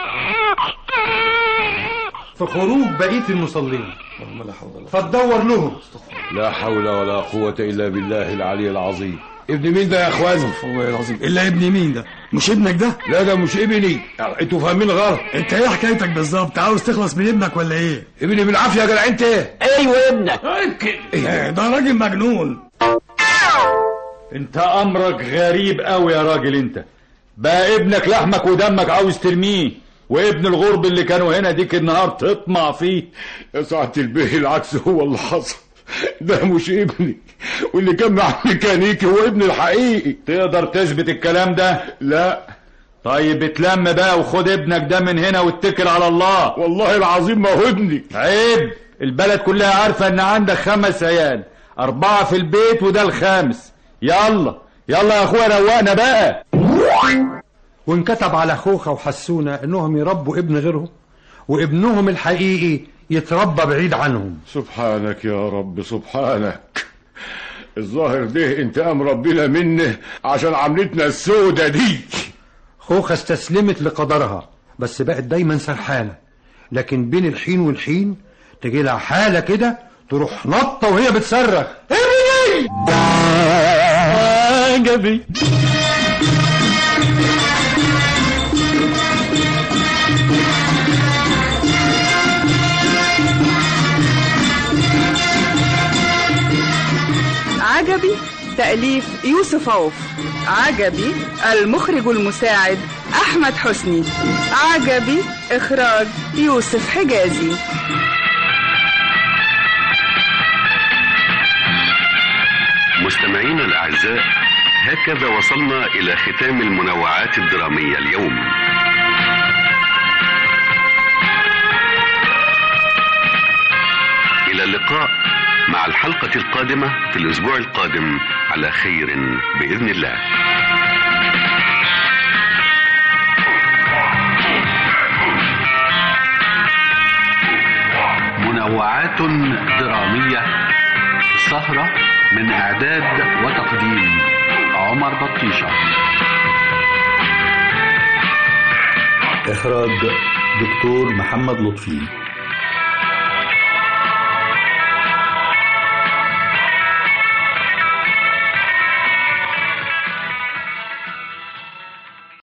في خروج بقية المصلين فتدور لهم لا حول ولا قوة إلا بالله العلي العظيم ابن مين ده يا اخوان والله العظيم الا ابن مين ده مش ابنك ده لا ده مش ابني انتوا فاهمين غلط انت ايه حكايتك بالظبط عاوز تخلص من ابنك ولا ايه ابني بالعافية يا جدع انت ايوه ابنك إيه ده راجل مجنون انت امرك غريب قوي يا راجل انت بقى ابنك لحمك ودمك عاوز ترميه وابن الغرب اللي كانوا هنا ديك النهار تطمع فيه يا سعادة البيه العكس هو اللي حصل ده مش ابني واللي كان مع الميكانيكي هو ابني الحقيقي تقدر تثبت الكلام ده لا طيب اتلم بقى وخد ابنك ده من هنا واتكل على الله والله العظيم ما هو ابني عيب البلد كلها عارفة ان عندك خمس عيال اربعة في البيت وده الخامس يلا يلا يا اخويا روقنا بقى وانكتب على خوخة وحسونة انهم يربوا ابن غيرهم وابنهم الحقيقي يتربى بعيد عنهم سبحانك يا رب سبحانك الظاهر ده انتقام ربنا منه عشان عملتنا السودة دي خوخة استسلمت لقدرها بس بقت دايما سرحانة لكن بين الحين والحين تجي لها حالة كده تروح نطة وهي بتصرخ ابني عجبي عجبي تأليف يوسف عوف عجبي المخرج المساعد أحمد حسني عجبي إخراج يوسف حجازي مستمعينا الأعزاء هكذا وصلنا إلى ختام المنوعات الدرامية اليوم إلى اللقاء مع الحلقة القادمة في الأسبوع القادم على خير بإذن الله منوعات درامية سهرة من إعداد وتقديم عمر بطيشة إخراج دكتور محمد لطفي